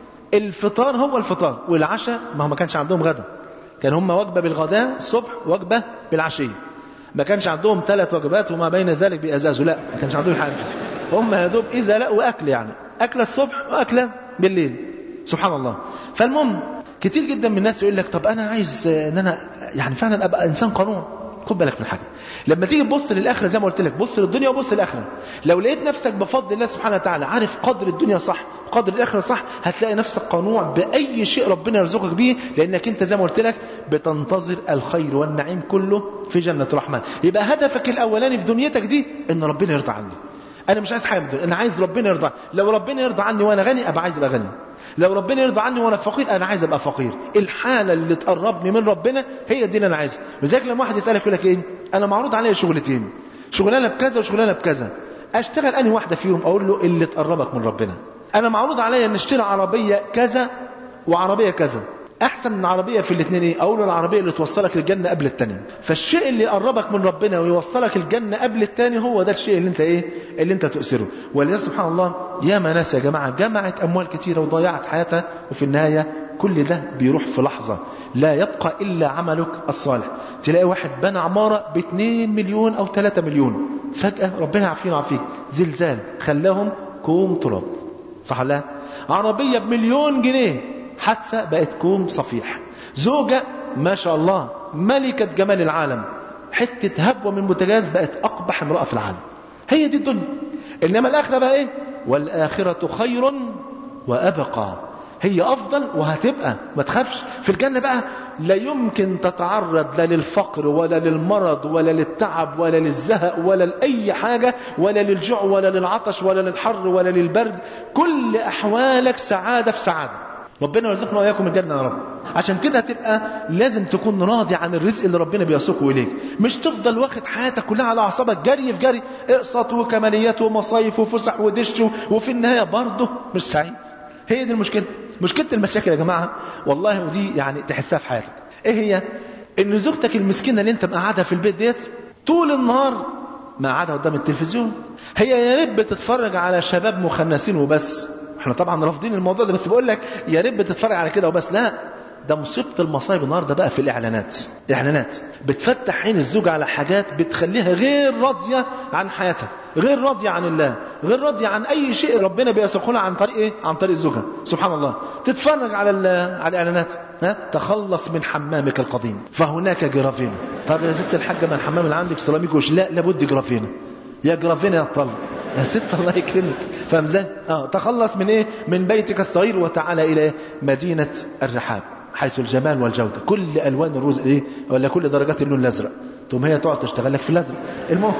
الفطار هو الفطار والعشاء ما هو ما كانش عندهم غدا كان هم وجبة بالغداء الصبح وجبة بالعشية ما كانش عندهم ثلاث وجبات وما بين ذلك بأزاز لا ما كانش عندهم حاجة هم يا دوب إذا لا وأكل يعني أكلة الصبح وأكلة بالليل سبحان الله فالمهم كتير جدا من الناس يقول لك طب أنا عايز أن أنا يعني فعلا أبقى إنسان قانون خد بالك من حاجة لما تيجي تبص للآخرة زي ما قلت لك بص للدنيا وبص للآخرة لو لقيت نفسك بفضل الله سبحانه وتعالى عارف قدر الدنيا صح قدر الآخرة صح هتلاقي نفسك قنوع بأي شيء ربنا يرزقك بيه لأنك أنت زي ما قلت لك بتنتظر الخير والنعيم كله في جنة الرحمن يبقى هدفك الأولاني في دنيتك دي أن ربنا يرضى عني أنا مش عايز حاجة من الدنيا أنا عايز ربنا يرضى لو ربنا يرضى عني وأنا غني أبقى عايز أبقى غني لو ربنا يرضى عني وانا فقير انا عايز ابقى فقير الحاله اللي تقربني من ربنا هي دي اللي انا عايزها لذلك لما واحد يسالك يقول لك ايه انا معروض عليا شغلتين شغلانه بكذا وشغلانه بكذا اشتغل انهي واحده فيهم اقول له اللي تقربك من ربنا انا معروض عليا ان اشتري عربيه كذا وعربيه كذا احسن من عربيه في الاثنين ايه اقول له العربيه اللي توصلك الجنه قبل الثانيه فالشيء اللي يقربك من ربنا ويوصلك الجنه قبل الثاني هو ده الشيء اللي انت ايه اللي انت تؤثره ولذلك سبحان الله يا ما ناس يا جماعه جمعت اموال كثيره وضيعت حياتها وفي النهايه كل ده بيروح في لحظه لا يبقى الا عملك الصالح تلاقي واحد بنى عماره ب 2 مليون او 3 مليون فجاه ربنا يعافينا ويعافيك زلزال خلاهم كوم تراب صح ولا لا عربيه بمليون جنيه حادثة بقت كوم صفيح زوجة ما شاء الله ملكة جمال العالم حتة هبوة من بوتاجاز بقت أقبح امرأة في العالم هي دي الدنيا إنما الآخرة بقى إيه والآخرة خير وأبقى هي افضل وهتبقى ما تخافش في الجنه بقى لا يمكن تتعرض لا للفقر ولا للمرض ولا للتعب ولا للزهق ولا لاي حاجه ولا للجوع ولا للعطش ولا للحر ولا للبرد كل احوالك سعاده في سعاده ربنا يرزقنا واياكم الجنه يا رب عشان كده هتبقى لازم تكون راضي عن الرزق اللي ربنا بيسوقه اليك مش تفضل واخد حياتك كلها على اعصابك جري في جري اقسط وكماليات ومصايف وفسح ودش وفي النهايه برضه مش سعيد هي دي المشكله مشكله المشاكل يا جماعه والله ودي يعني تحسها في حياتك ايه هي ان زوجتك المسكينه اللي انت مقعدها في البيت ديت طول النهار مقعدها قدام التلفزيون هي يا ريت بتتفرج على شباب مخنثين وبس احنا طبعا رافضين الموضوع ده بس بقول لك يا ريت بتتفرج على كده وبس لا ده مصيبه المصايب النهارده بقى في الاعلانات الاعلانات بتفتح عين الزوج على حاجات بتخليها غير راضيه عن حياتها غير راضيه عن الله غير راضيه عن اي شيء ربنا بيسوقه لها عن طريق ايه عن طريق زوجها سبحان الله تتفرج على على الاعلانات ها تخلص من حمامك القديم فهناك جرافين طب يا ست الحاجه ما الحمام اللي عندك سيراميك وش لا لابد جرافين يا جرافين يا طلب يا ست الله يكرمك فاهم ازاي اه تخلص من ايه من بيتك الصغير وتعالى الى مدينه الرحاب حيث الجمال والجودة كل ألوان الروز إيه ولا كل درجات اللون الأزرق ثم هي تقعد تشتغل لك في الأزرق المهم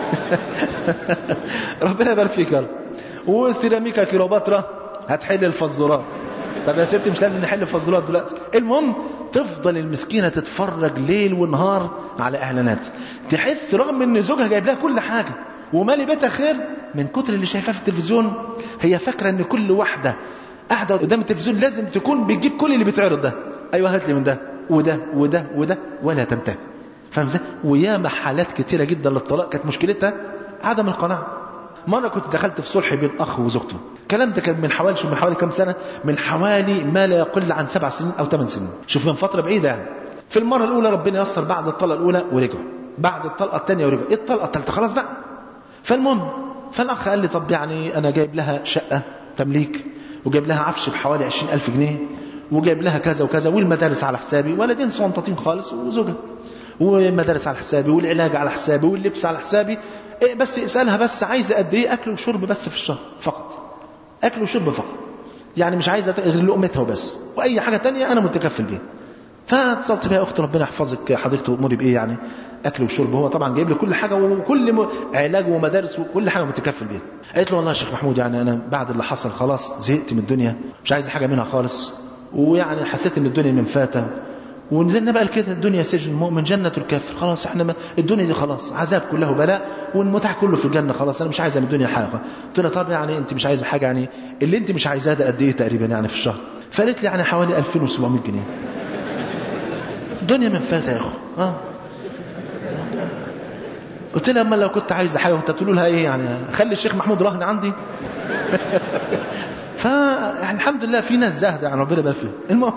ربنا يبارك فيك يا رب وسيراميكا كيلوباترا هتحل الفزورات طب يا ستي مش لازم نحل الفزورات دلوقتي المهم تفضل المسكينة تتفرج ليل ونهار على إعلانات تحس رغم إن زوجها جايب لها كل حاجة ومالي بيتها خير من كتر اللي شايفاه في التلفزيون هي فاكرة إن كل واحدة قاعدة قدام التلفزيون لازم تكون بتجيب كل اللي بيتعرض ده ايوه هات لي من ده وده وده وده ولا تنتهي فاهم ازاي وياما حالات كتيره جدا للطلاق كانت مشكلتها عدم القناعه مره كنت دخلت في صلح بين اخ وزوجته الكلام ده كان من حوالي شو من حوالي كام سنه من حوالي ما لا يقل عن سبع سنين او ثمان سنين شوف من فتره بعيده يعني في المره الاولى ربنا يسر بعد الطلقه الاولى ورجعوا بعد الطلقه الثانيه ورجعوا ايه الطلقه الثالثه خلاص بقى فالمهم فالاخ قال لي طب يعني انا جايب لها شقه تمليك وجايب لها عفش بحوالي 20000 جنيه وجايب لها كذا وكذا والمدارس على حسابي ولدين صنطتين خالص وزوجها والمدارس على حسابي والعلاج على حسابي واللبس على حسابي إيه بس اسألها بس عايزة قد ايه اكل وشرب بس في الشهر فقط اكل وشرب فقط يعني مش عايزة غير لقمتها وبس واي حاجة تانية انا متكفل بيها فاتصلت بيها اخت ربنا يحفظك حضرتك تأمري بايه يعني اكل وشرب هو طبعا جايب لي كل حاجه وكل م... علاج ومدارس وكل حاجه متكفل بيها قالت له والله يا شيخ محمود يعني انا بعد اللي حصل خلاص زهقت من الدنيا مش عايز حاجه منها خالص ويعني حسيت ان الدنيا من فاتة ونزلنا بقى كده الدنيا سجن المؤمن جنة الكافر خلاص احنا ما الدنيا دي خلاص عذاب كله بلاء والمتاع كله في الجنة خلاص انا مش عايزه من الدنيا حاجة قلت لها طب يعني انت مش عايزه حاجة يعني اللي انت مش عايزاه ده قد ايه تقريبا يعني في الشهر فقالت لي يعني حوالي 2700 جنيه الدنيا من فاتة يا اخو اه قلت لها اما لو كنت عايزه حاجه وانت تقولوا لها ايه يعني خلي الشيخ محمود رهن عندي ف يعني الحمد لله في ناس زاهده يعني ربنا يبارك فيهم المهم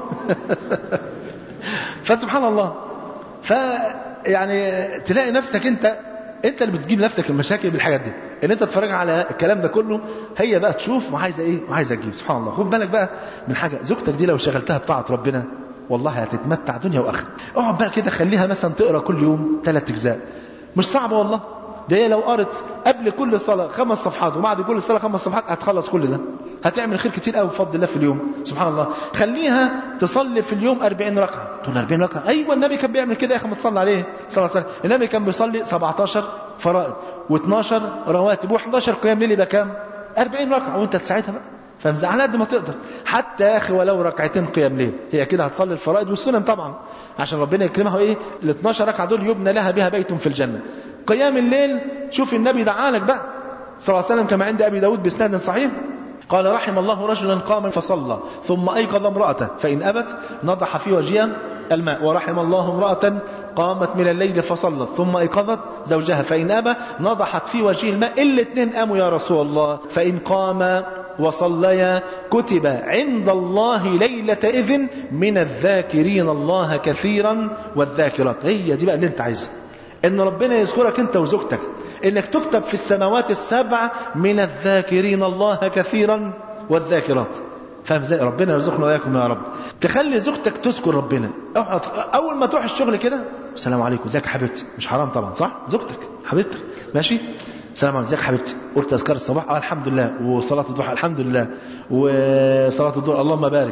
فسبحان الله ف يعني تلاقي نفسك انت انت اللي بتجيب نفسك المشاكل بالحاجات دي ان انت تتفرج على الكلام ده كله هي بقى تشوف وعايزه ايه وعايزه تجيب سبحان الله خد بالك بقى من حاجه زوجتك دي لو شغلتها بطاعه ربنا والله هتتمتع دنيا واخره اقعد بقى كده خليها مثلا تقرا كل يوم ثلاث اجزاء مش صعبه والله ده هي لو قرت قبل كل صلاة خمس صفحات وبعد كل صلاة خمس صفحات هتخلص كل ده هتعمل خير كتير قوي بفضل الله في اليوم سبحان الله خليها تصلي في اليوم 40 ركعة تقول 40 ركعة أيوة النبي كان بيعمل كده يا أخي ما تصلي عليه صلى الله عليه وسلم النبي كان بيصلي 17 فرائض و12 رواتب و11 قيام ليل يبقى كام 40 ركعة وانت تساعدها بقى فاهم على قد ما تقدر حتى يا اخي ولو ركعتين قيام ليل هي كده هتصلي الفرائض والسنن طبعا عشان ربنا يكرمها ايه ال 12 ركعه دول يبنى لها بها بيت في الجنه قيام الليل شوف النبي دعالك بقى صلى الله عليه وسلم كما عند ابي داود باسناد صحيح قال رحم الله رجلا قام فصلى ثم ايقظ امراته فان ابت نضح في وجهها الماء ورحم الله امراه قامت من الليل فصلت ثم ايقظت زوجها فان ابى نضحت في وجه الماء الاثنين قاموا يا رسول الله فان قام وصليا كتب عند الله ليلة إذن من الذاكرين الله كثيرا والذاكرات هي دي بقى اللي انت عايزها ان ربنا يذكرك انت وزوجتك انك تكتب في السماوات السبع من الذاكرين الله كثيرا والذاكرات فاهم ازاي ربنا يرزقنا واياكم يا رب تخلي زوجتك تذكر ربنا اول ما تروح الشغل كده السلام عليكم ازيك حبيبتي مش حرام طبعا صح زوجتك حبيبتك ماشي السلام عليكم ازيك حبيبتي قلت اذكار الصباح اه الحمد لله وصلاه الضحى الحمد لله وصلاه الظهر اللهم بارك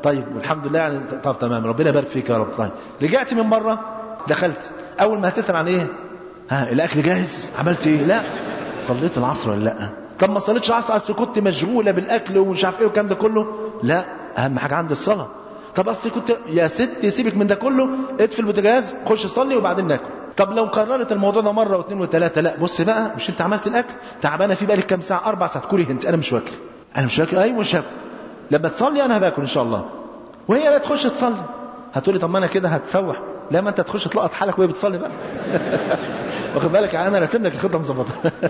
طيب والحمد لله يعني طب تمام ربنا يبارك فيك يا رب طيب رجعت من بره دخلت اول ما هتسال عن ايه ها الاكل جاهز عملت ايه لا صليت العصر ولا لا طب ما صليتش العصر اصل كنت مشغوله بالاكل ومش عارف ايه والكلام ده كله لا اهم حاجه عندي الصلاه طب اصل كنت يا ست سيبك من ده كله اطفي البوتاجاز خش صلي وبعدين ناكل طب لو قررت الموضوع ده مره واثنين وثلاثه لا بص بقى مش انت عملت الاكل تعبانه فيه بقالك كام ساعه اربع ساعات كلي انت انا مش واكل انا مش واكل ايوه مش هاكل لما تصلي انا باكل ان شاء الله وهي بقى تخش تصلي هتقولي طب ما انا كده هتسوح لا ما انت تخش تلقط حالك وهي بتصلي بقى واخد بالك يعني انا راسم لك الخطه مظبطه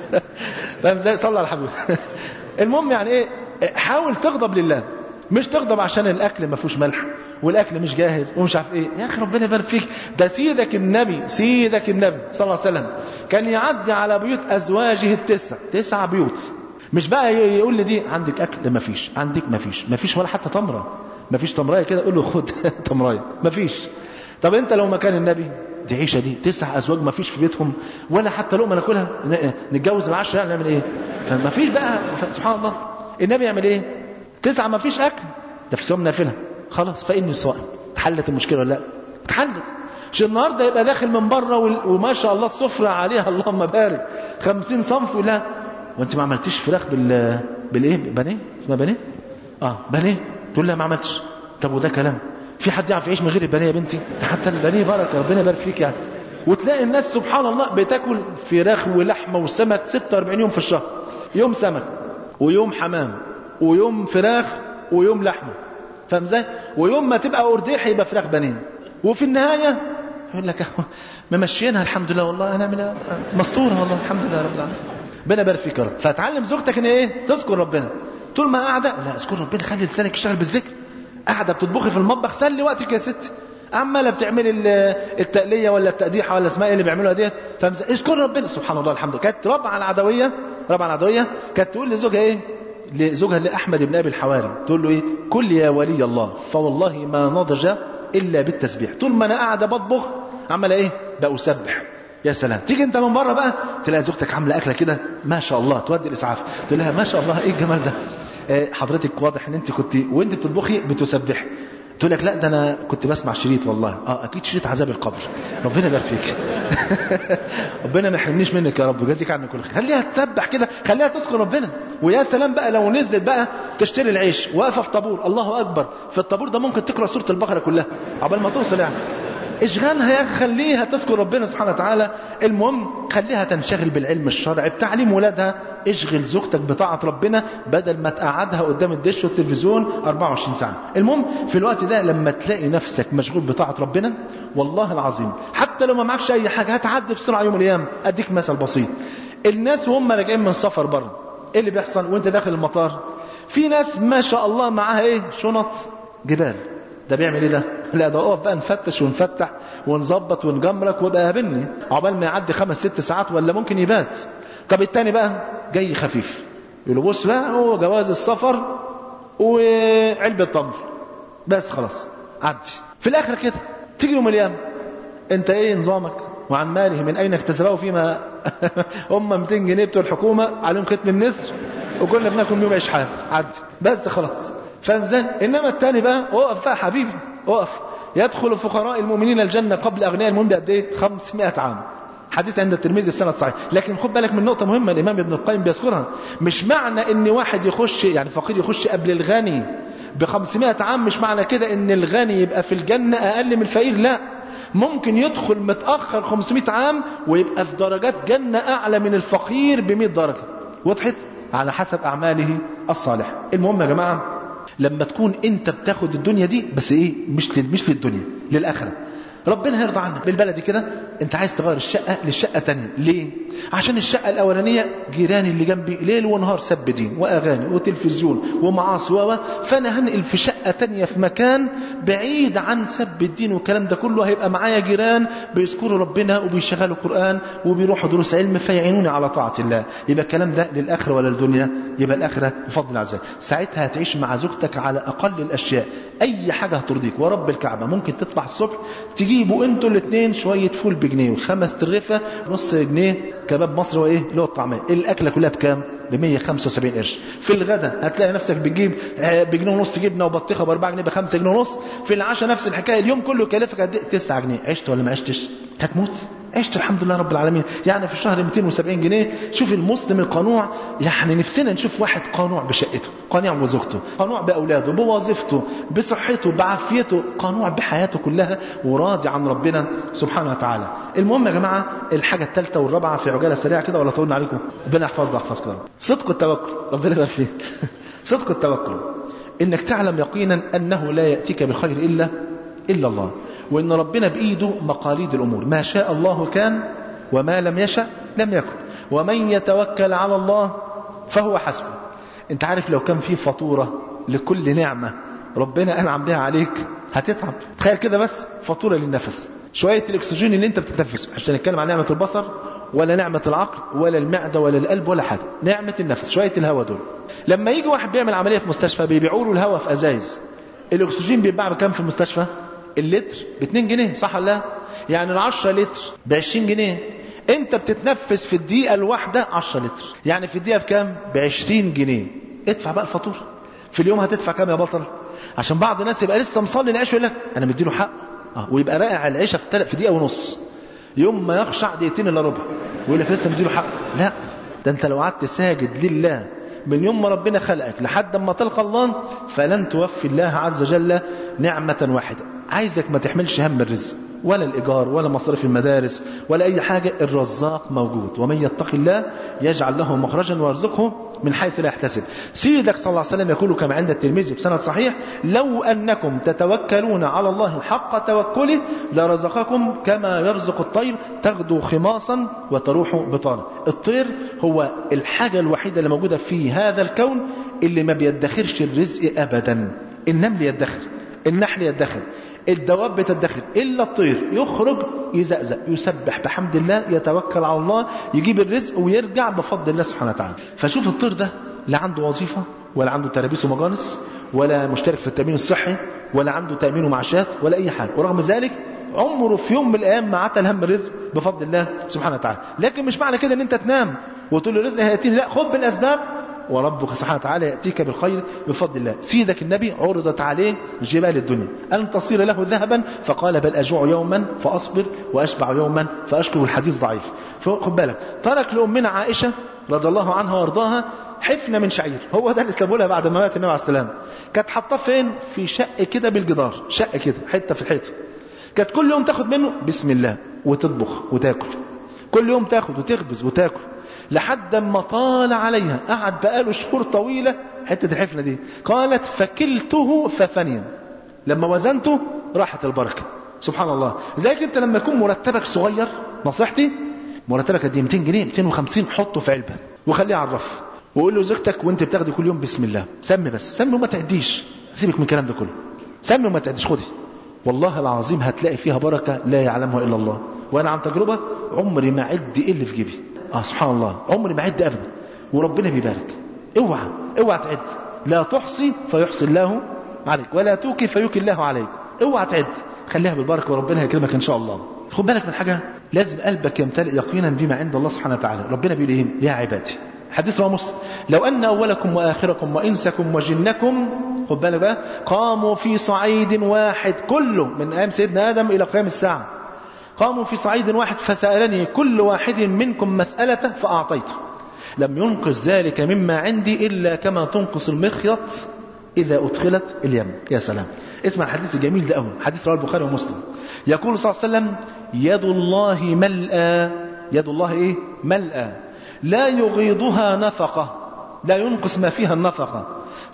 فاهم ازاي صلي على حبيبي المهم يعني ايه حاول تغضب لله مش تغضب عشان الاكل ما فيهوش ملح والاكل مش جاهز ومش عارف ايه يا اخي ربنا يبارك فيك ده سيدك النبي سيدك النبي صلى الله عليه وسلم كان يعدي على بيوت ازواجه التسع تسع بيوت مش بقى يقول لي دي عندك اكل ما فيش عندك ما فيش ما فيش ولا حتى تمره ما فيش تمرايه كده قول له خد تمرايه ما فيش طب انت لو مكان النبي دي عيشه دي تسع ازواج ما فيش في بيتهم ولا حتى لقمه ناكلها نتجوز العشره يعني نعمل ايه فما فيش بقى سبحان الله النبي يعمل ايه تسعه ما فيش اكل ده في صيام نافله خلاص فاني صائم اتحلت المشكله ولا لا اتحلت مش النهارده يبقى داخل من بره وما شاء الله السفره عليها اللهم بارك 50 صنف يقول لها وانت ما عملتيش فراخ بال بالايه بانيه اسمها بانيه اه بانيه تقول لها ما عملتش طب وده كلام في حد يعرف يعيش من غير البانيه يا بنتي ده حتى البانيه بركه ربنا يبارك فيك يعني وتلاقي الناس سبحان الله بتاكل فراخ ولحمه وسمك 46 يوم في الشهر يوم سمك ويوم حمام ويوم فراخ ويوم لحمه فاهم ازاي ويوم ما تبقى ارديح يبقى فراخ بانيه وفي النهايه يقول لك ممشيينها الحمد لله والله انا مستوره والله الحمد لله رب العالمين ربنا يبارك فيك يا رب فتعلم زوجتك ان ايه تذكر ربنا طول ما قاعده لا اذكر ربنا خلي لسانك يشتغل بالذكر قاعده بتطبخي في المطبخ سلي وقتك يا ست عماله بتعملي التقليه ولا التقديحه ولا اسمها ايه اللي بيعملوها ديت اذكر ربنا سبحان الله الحمد لله كانت ربعه العدويه ربعه العدويه كانت تقول لزوجها ايه لزوجها لاحمد بن ابي الحواري تقول له ايه كل يا ولي الله فوالله ما نضج الا بالتسبيح طول ما انا قاعده بطبخ عماله ايه بسبح يا سلام تيجي انت من بره بقى تلاقي زوجتك عامله اكله كده ما شاء الله تودي الاسعاف تقول لها ما شاء الله ايه الجمال ده اه حضرتك واضح ان انت كنت وانت بتطبخي بتسبحي تقول لك لا ده انا كنت بسمع شريط والله اه اكيد شريط عذاب القبر ربنا يبارك فيك ربنا ما يحرمنيش منك يا رب ويجازيك عني كل خير خليها تسبح كده خليها تذكر ربنا ويا سلام بقى لو نزلت بقى تشتري العيش واقفه في طابور الله اكبر في الطابور ده ممكن تقرا سوره البقره كلها عقبال ما توصل يعني اشغالها يا اخي خليها تذكر ربنا سبحانه وتعالى المهم خليها تنشغل بالعلم الشرعي بتعليم ولادها اشغل زوجتك بطاعة ربنا بدل ما تقعدها قدام الدش والتلفزيون 24 ساعة المهم في الوقت ده لما تلاقي نفسك مشغول بطاعة ربنا والله العظيم حتى لو ما معكش اي حاجة هتعدي بسرعة يوم الايام اديك مثل بسيط الناس وهم راجعين من سفر بره ايه اللي بيحصل وانت داخل المطار في ناس ما شاء الله معاها ايه شنط جبال ده بيعمل ايه ده لا ده اقف بقى نفتش ونفتح ونظبط ونجمرك وده قابلني عقبال ما يعدي خمس ست ساعات ولا ممكن يبات طب التاني بقى جاي خفيف يقول له بص بقى هو جواز السفر وعلبة تمر بس خلاص عدي في الاخر كده تيجي يوم القيامة انت ايه نظامك وعن ماله من اين اكتسبه فيما هم 200 جنيه بتوع الحكومة عليهم ختم النسر وكنا بناكل يوم اشحال عدي بس خلاص فاهم ازاي انما التاني بقى اقف بقى حبيبي اقف يدخل فقراء المؤمنين الجنة قبل أغنياء المؤمنين بقد إيه 500 عام حديث عند الترمذي في سنة صحيح لكن خد بالك من نقطة مهمة الإمام ابن القيم بيذكرها مش معنى إن واحد يخش يعني فقير يخش قبل الغني ب 500 عام مش معنى كده إن الغني يبقى في الجنة أقل من الفقير لا ممكن يدخل متأخر 500 عام ويبقى في درجات جنة أعلى من الفقير ب 100 درجة وضحت على حسب أعماله الصالحة المهم يا جماعة لما تكون انت بتاخد الدنيا دي بس ايه مش مش للدنيا للاخره ربنا هيرضى عنك بالبلدي كده انت عايز تغير الشقه للشقه تانية ليه عشان الشقه الاولانيه جيراني اللي جنبي ليل ونهار سب دين واغاني وتلفزيون ومعاصي و فانا هنقل في شقه تانية في مكان بعيد عن سب الدين والكلام ده كله هيبقى معايا جيران بيذكروا ربنا وبيشغلوا قران وبيروحوا دروس علم فيعينوني على طاعه الله يبقى الكلام ده للاخره ولا للدنيا يبقى الاخره بفضل الله عز وجل ساعتها هتعيش مع زوجتك على اقل الاشياء اي حاجه هترضيك ورب الكعبه ممكن تطلع الصبح تجيبوا انتوا الاثنين شويه فول بجنيه وخمس ترغفه نص جنيه كباب مصري وايه اللي هو الطعميه الاكله كلها بكام ب 175 قرش في الغداء هتلاقي نفسك بتجيب آه، بجنيه ونص جبنه وبطيخه ب 4 جنيه ب 5 جنيه ونص في العشاء نفس الحكايه اليوم كله يكلفك قد ايه 9 جنيه عشت ولا ما عشتش هتموت عشت الحمد لله رب العالمين يعني في الشهر 270 جنيه شوف المسلم القنوع يعني نفسنا نشوف واحد قنوع بشقته قنوع بزوجته قنوع باولاده بوظيفته بصحته بعافيته قنوع بحياته كلها وراضي عن ربنا سبحانه وتعالى المهم يا جماعه الحاجه الثالثه والرابعه في عجاله سريعه كده ولا طولنا عليكم ربنا يحفظنا يحفظكم صدق التوكل ربنا يبارك فيك صدق التوكل انك تعلم يقينا انه لا ياتيك بالخير الا الا الله وان ربنا بايده مقاليد الامور ما شاء الله كان وما لم يشأ لم يكن ومن يتوكل على الله فهو حسبه انت عارف لو كان في فاتوره لكل نعمه ربنا انعم بها عليك هتتعب تخيل كده بس فاتوره للنفس شويه الاكسجين اللي انت بتتنفسه عشان نتكلم عن نعمه البصر ولا نعمه العقل ولا المعده ولا القلب ولا حاجه نعمه النفس شويه الهواء دول لما يجي واحد بيعمل عمليه في مستشفى بيبيعوا له الهواء في ازايز الاكسجين بيتباع بكام في المستشفى اللتر ب 2 جنيه صح ولا لا يعني ال 10 لتر ب 20 جنيه انت بتتنفس في الدقيقه الواحده 10 لتر يعني في الدقيقه بكام ب 20 جنيه ادفع بقى الفاتوره في اليوم هتدفع كام يا بطل عشان بعض الناس يبقى لسه مصلي العشاء يقول لك انا مديله حق اه ويبقى راقع العشاء في تل- في دقيقه ونص يوم ما يخشع دقيقتين الا ربع ويقول لك لسه مديله حق لا ده انت لو قعدت ساجد لله من يوم ما ربنا خلقك لحد ما تلقى الله فلن توفي الله عز وجل نعمة واحدة عايزك ما تحملش هم الرزق ولا الإيجار ولا مصاريف المدارس ولا أي حاجة الرزاق موجود ومن يتق الله يجعل له مخرجا ويرزقه من حيث لا يحتسب سيدك صلى الله عليه وسلم يقول كما عند الترمذي بسند صحيح لو أنكم تتوكلون على الله حق توكله لرزقكم كما يرزق الطير تغدو خماصا وتروح بطانا الطير هو الحاجة الوحيدة اللي موجودة في هذا الكون اللي ما بيدخرش الرزق أبدا النمل يدخر النحل يدخر الدواب بتدخر إلا الطير يخرج يزقزق يسبح بحمد الله يتوكل على الله يجيب الرزق ويرجع بفضل الله سبحانه وتعالى فشوف الطير ده لا عنده وظيفة ولا عنده ترابيس ومجانس ولا مشترك في التأمين الصحي ولا عنده تأمين ومعاشات ولا أي حاجة ورغم ذلك عمره في يوم من الأيام ما عتل هم الرزق بفضل الله سبحانه وتعالى لكن مش معنى كده ان انت تنام وتقول له رزق هيأتيني لا خد بالأسباب وربك سبحانه وتعالى يأتيك بالخير بفضل الله سيدك النبي عرضت عليه جبال الدنيا أن تصير له ذهبا فقال بل أجوع يوما فأصبر وأشبع يوما فأشكر الحديث ضعيف فخد بالك ترك لأمنا عائشة رضي الله عنها وارضاها حفنة من شعير هو ده اللي سلبوا لها بعد ما مات النبي عليه السلام كانت حاطاه فين في شق كده بالجدار شق كده حتة في الحيطة كانت كل يوم تاخد منه بسم الله وتطبخ وتاكل كل يوم تاخد وتخبز وتاكل لحد ما طال عليها قعد بقاله شهور طويلة حتة الحفنة دي قالت فكلته ففنيا لما وزنته راحت البركة سبحان الله زيك انت لما يكون مرتبك صغير نصيحتي مرتبك قد ايه 200 جنيه 250 حطه في علبة وخليه على الرف وقول له زوجتك وانت بتاخدي كل يوم بسم الله سمي بس سمي وما تعديش سيبك من الكلام ده كله سمي وما تعديش خدي والله العظيم هتلاقي فيها بركة لا يعلمها إلا الله وأنا عن تجربة عمري ما عد إيه اللي في جيبي آه سبحان الله عمري ما عد أبدا وربنا بيبارك اوعى اوعى تعد لا تحصي فيحصي الله عليك ولا توكي فيوكي الله عليك اوعى تعد خليها بالبركة وربنا يكرمك إن شاء الله خد بالك من حاجة لازم قلبك يمتلئ يقينا بما عند الله سبحانه وتعالى ربنا بيقول ايه يا عبادي حديث رواه مسلم لو أن أولكم وآخركم وإنسكم وجنكم خد بالك بقى قاموا في صعيد واحد كله من أيام سيدنا آدم إلى قيام الساعة قاموا في صعيد واحد فسألني كل واحد منكم مسألة فأعطيته لم ينقص ذلك مما عندي إلا كما تنقص المخيط إذا أدخلت اليم يا سلام اسمع الحديث الجميل ده قوي حديث رواه البخاري ومسلم يقول صلى الله عليه وسلم يد الله ملأى يد الله إيه ملأى لا يغيضها نفقة لا ينقص ما فيها النفقة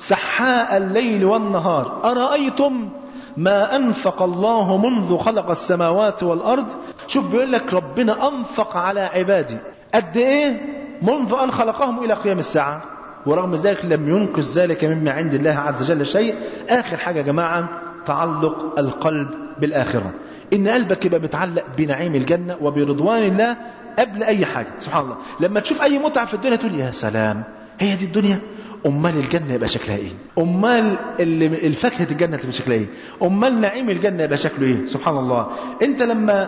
سحاء الليل والنهار أرأيتم ما أنفق الله منذ خلق السماوات والأرض شوف بيقول لك ربنا أنفق على عبادي قد إيه منذ أن خلقهم إلى قيام الساعة ورغم ذلك لم ينقص ذلك مما عند الله عز وجل شيء آخر حاجة يا جماعة تعلق القلب بالآخرة إن قلبك يبقى متعلق بنعيم الجنة وبرضوان الله قبل أي حاجة سبحان الله لما تشوف أي متعة في الدنيا تقول يا سلام هي دي الدنيا أمال الجنة يبقى شكلها إيه أمال الفاكهة الجنة تبقى شكلها إيه أمال نعيم الجنة يبقى شكله إيه سبحان الله أنت لما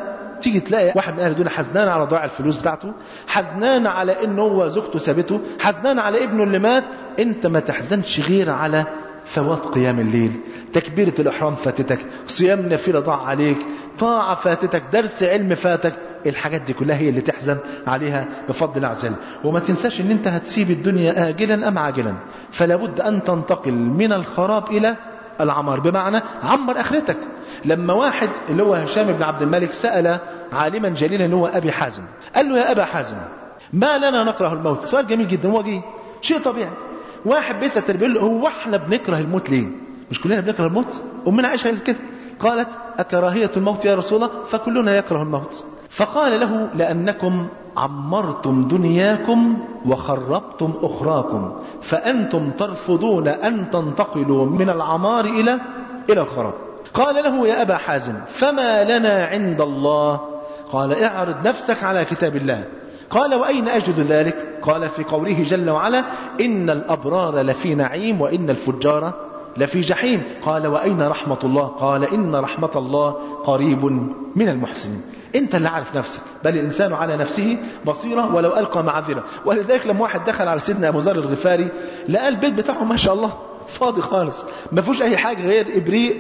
تيجي تلاقي واحد من اهل الدنيا حزنان على ضياع الفلوس بتاعته حزنان على ان هو زوجته سابته حزنان على ابنه اللي مات انت ما تحزنش غير على فوات قيام الليل تكبيرة الإحرام فاتتك صيام نافلة ضاع عليك طاعة فاتتك درس علم فاتك الحاجات دي كلها هي اللي تحزن عليها بفضل الله عز وجل وما تنساش ان انت هتسيب الدنيا آجلا أم عاجلا فلا بد أن تنتقل من الخراب إلى العمار بمعنى عمر اخرتك لما واحد اللي هو هشام بن عبد الملك سأل عالما جليلا اللي هو أبي حازم قال له يا أبا حازم ما لنا نكره الموت سؤال جميل جدا هو جه شيء طبيعي واحد بيسأل بيقول له هو احنا بنكره الموت ليه مش كلنا بنكره الموت أمنا عائشة قالت كده قالت أكراهية الموت يا رسول الله فكلنا يكره الموت فقال له لأنكم عمرتم دنياكم وخربتم أخراكم فأنتم ترفضون أن تنتقلوا من العمار إلى إلى الخراب قال له يا أبا حازم فما لنا عند الله قال اعرض نفسك على كتاب الله قال وأين أجد ذلك قال في قوله جل وعلا إن الأبرار لفي نعيم وإن الفجار لفي جحيم قال وأين رحمة الله قال إن رحمة الله قريب من المحسنين انت اللي عارف نفسك بل الانسان على نفسه بصيرة ولو القى معذرة ولذلك لما واحد دخل على سيدنا ابو ذر الغفاري لقى البيت بتاعه ما شاء الله فاضي خالص ما فيهوش اي حاجه غير ابريق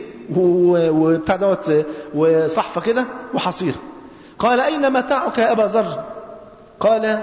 وبتاع دوت وصحفه كده وحصير قال اين متاعك يا ابا ذر قال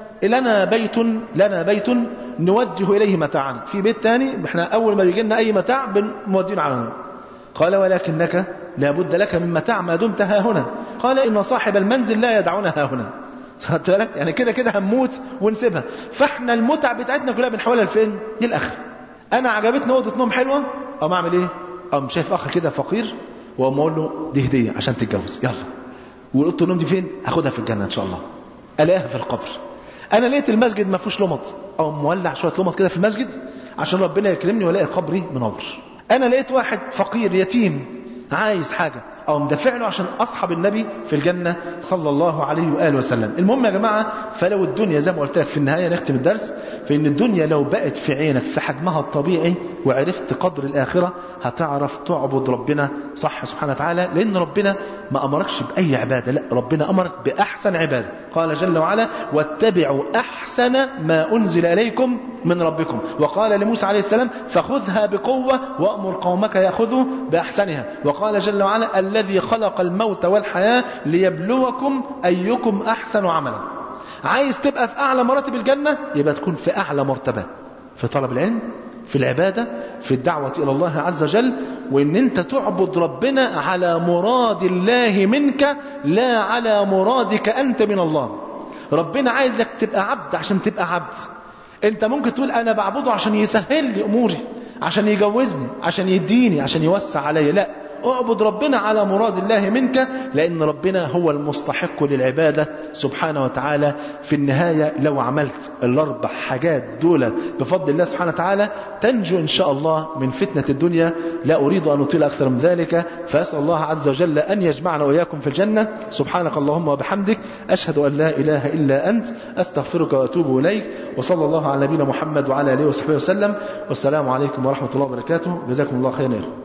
لنا بيت لنا بيت نوجه اليه متاعنا في بيت تاني احنا اول ما بيجي لنا اي متاع بنوديه على هنا قال ولكنك لابد لك من متاع ما دمت ها هنا قال إن صاحب المنزل لا يدعونا ها هنا خدت بالك يعني كده كده هنموت ونسيبها فاحنا المتع بتاعتنا كلها بنحولها لفين للاخر انا عجبتني اوضه نوم حلوه اقوم اعمل ايه اقوم شايف اخ كده فقير واقوم اقول له دي هديه عشان تتجوز يلا واوضه النوم دي فين اخدها في الجنه ان شاء الله الاقيها في القبر انا لقيت المسجد ما فيهوش لمط او مولع شويه لمط كده في المسجد عشان ربنا يكرمني والاقي قبري منور انا لقيت واحد فقير يتيم عايز حاجة أو مدفع له عشان أصحاب النبي في الجنة صلى الله عليه وآله وسلم المهم يا جماعة فلو الدنيا زي ما قلت لك في النهاية نختم الدرس فإن الدنيا لو بقت في عينك في حجمها الطبيعي وعرفت قدر الآخرة هتعرف تعبد ربنا صح سبحانه وتعالى لأن ربنا ما أمركش بأي عبادة لا ربنا أمرك بأحسن عبادة قال جل وعلا واتبعوا أحسن ما أنزل إليكم من ربكم وقال لموسى عليه السلام فخذها بقوة وأمر قومك يأخذوا بأحسنها وقال جل وعلا الذي خلق الموت والحياة ليبلوكم أيكم أحسن عملا عايز تبقى في أعلى مراتب الجنة يبقى تكون في أعلى مرتبة في طلب العلم في العبادة في الدعوة إلى الله عز وجل وإن أنت تعبد ربنا على مراد الله منك لا على مرادك أنت من الله ربنا عايزك تبقى عبد عشان تبقى عبد انت ممكن تقول انا بعبده عشان يسهل لي اموري عشان يجوزني عشان يديني عشان يوسع علي لا اعبد ربنا على مراد الله منك لأن ربنا هو المستحق للعبادة سبحانه وتعالى في النهاية لو عملت الأربع حاجات دول بفضل الله سبحانه وتعالى تنجو إن شاء الله من فتنة الدنيا لا أريد أن أطيل أكثر من ذلك فأسأل الله عز وجل أن يجمعنا وإياكم في الجنة سبحانك اللهم وبحمدك أشهد أن لا إله إلا أنت أستغفرك وأتوب إليك وصلى الله على نبينا محمد وعلى آله وصحبه وسلم والسلام عليكم ورحمة الله وبركاته جزاكم الله خيرا يا إخوة